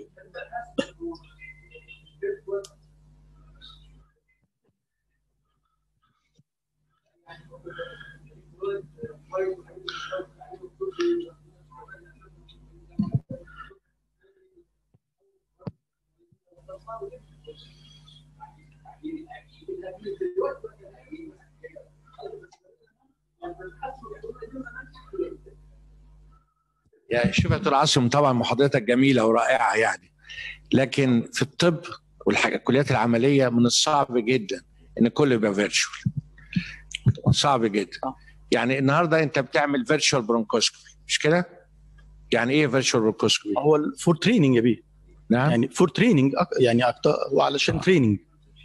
Speaker 3: يعني شوف يا دكتور عاصم طبعا محاضرتك جميله ورائعه يعني لكن في الطب والحاجة الكليات العمليه من الصعب جدا ان كله يبقى فيرتشوال صعب جدا يعني النهارده انت بتعمل فيرتشوال برونكوسكوبي مش كده؟ يعني ايه فيرتشوال برونكوسكوبي؟
Speaker 9: هو فور تريننج يا بيه
Speaker 3: نعم
Speaker 9: يعني فور تريننج يعني أكتر وعلشان تريننج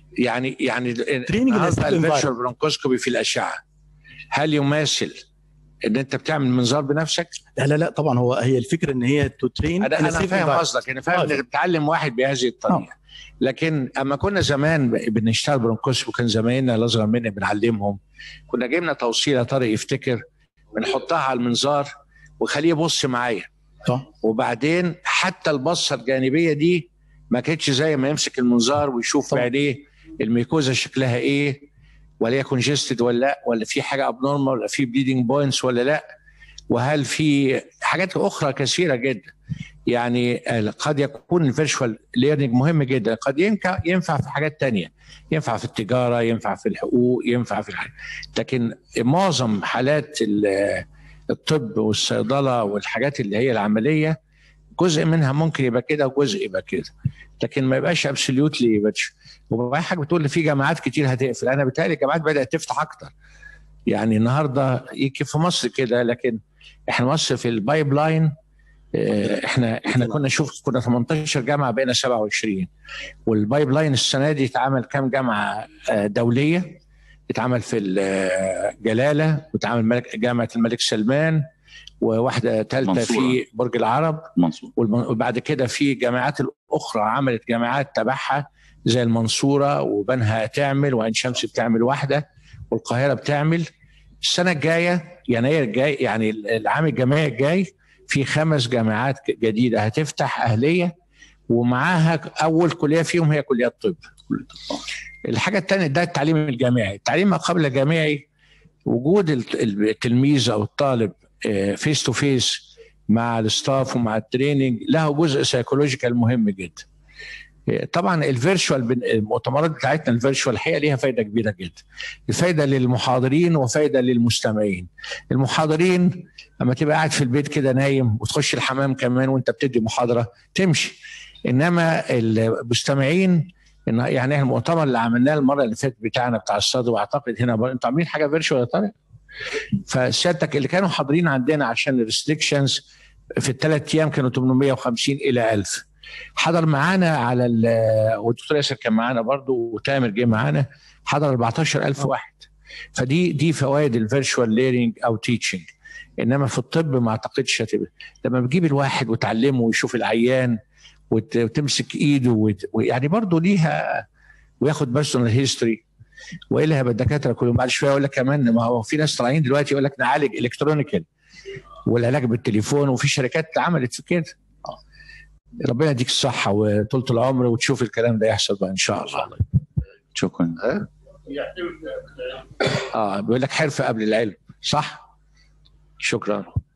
Speaker 3: يعني يعني
Speaker 9: Training in a
Speaker 3: النهارده
Speaker 9: stable
Speaker 3: الفيرتشوال
Speaker 9: environment.
Speaker 3: برونكوسكوبي في الاشعه هل يماثل ان انت بتعمل منظار بنفسك
Speaker 9: لا لا لا طبعا هو هي الفكره ان هي تو ترين
Speaker 3: انا انا فاهم قصدك انا فاهم انك بتعلم واحد بهذه الطريقه لكن اما كنا زمان بنشتغل برونكوس وكان زمايلنا الاصغر مني بنعلمهم كنا جبنا توصيله طارق يفتكر بنحطها على المنظار وخليه يبص معايا
Speaker 9: صح
Speaker 3: وبعدين حتى البصه الجانبيه دي ما كانتش زي ما يمسك المنظار ويشوف بعينيه الميكوزا شكلها ايه ولا هي كونجستد ولا لا ولا في حاجه ابنورمال ولا في بليدنج بوينتس ولا لا وهل في حاجات اخرى كثيره جدا يعني قد يكون الفيرشوال ليرنينج مهم جدا قد ينفع ينفع في حاجات تانية ينفع في التجاره ينفع في الحقوق ينفع في الحاجة. لكن معظم حالات الطب والصيدله والحاجات اللي هي العمليه جزء منها ممكن يبقى كده وجزء يبقى كده لكن ما يبقاش ابسوليوتلي يبقى وبعدين حاجه بتقول لي في جامعات كتير هتقفل انا بتهيألي الجامعات بدات تفتح اكتر يعني النهارده يمكن في مصر كده لكن احنا مصر في البايب لاين احنا احنا كنا شوف كنا 18 جامعه بقينا 27 والبايب لاين السنه دي اتعمل كام جامعه دوليه اتعمل في الجلاله واتعمل ملك جامعه الملك سلمان وواحده ثالثه في برج العرب
Speaker 1: منصور
Speaker 3: وبعد كده في جامعات الاخرى عملت جامعات تبعها زي المنصوره وبنها تعمل وعين شمس بتعمل واحده والقاهره بتعمل السنه الجايه يناير الجاي يعني العام الجامعي الجاي في خمس جامعات جديده هتفتح اهليه ومعاها اول كليه فيهم هي كليه الطب الحاجه الثانيه ده التعليم الجامعي التعليم ما قبل الجامعي وجود التلميذ او الطالب فيس تو فيس مع الستاف ومع التريننج له جزء سيكولوجيكال مهم جدا طبعا الفيرشوال المؤتمرات بتاعتنا الفيرشوال الحقيقه ليها فايده كبيره جدا الفايده للمحاضرين وفايده للمستمعين المحاضرين لما تبقى قاعد في البيت كده نايم وتخش الحمام كمان وانت بتدي محاضره تمشي انما المستمعين يعني احنا المؤتمر اللي عملناه المره اللي فاتت بتاعنا بتاع الصدى واعتقد هنا انتوا عاملين حاجه فيرشوال يا طارق فسيادتك اللي كانوا حاضرين عندنا عشان الريستريكشنز في الثلاث ايام كانوا 850 الى 1000 حضر معانا على والدكتور ياسر كان معانا برضو وتامر جه معانا حضر 14000 واحد فدي دي فوائد الفيرتشوال ليرنينج او تيتشنج انما في الطب ما اعتقدش هتبقى لما بتجيب الواحد وتعلمه ويشوف العيان وتمسك ايده وت... يعني برضه ليها وياخد بيرسونال هيستوري والا هيبقى الدكاتره كلهم بعد شويه يقول لك كمان ما هو في ناس طالعين دلوقتي يقول لك نعالج الكترونيكال والعلاج بالتليفون وفي شركات عملت في كده ربنا يديك الصحه وطولة العمر وتشوف الكلام ده يحصل بقى ان شاء الله
Speaker 1: شكرا
Speaker 3: اه بيقول لك حرفه قبل العلم صح شكرا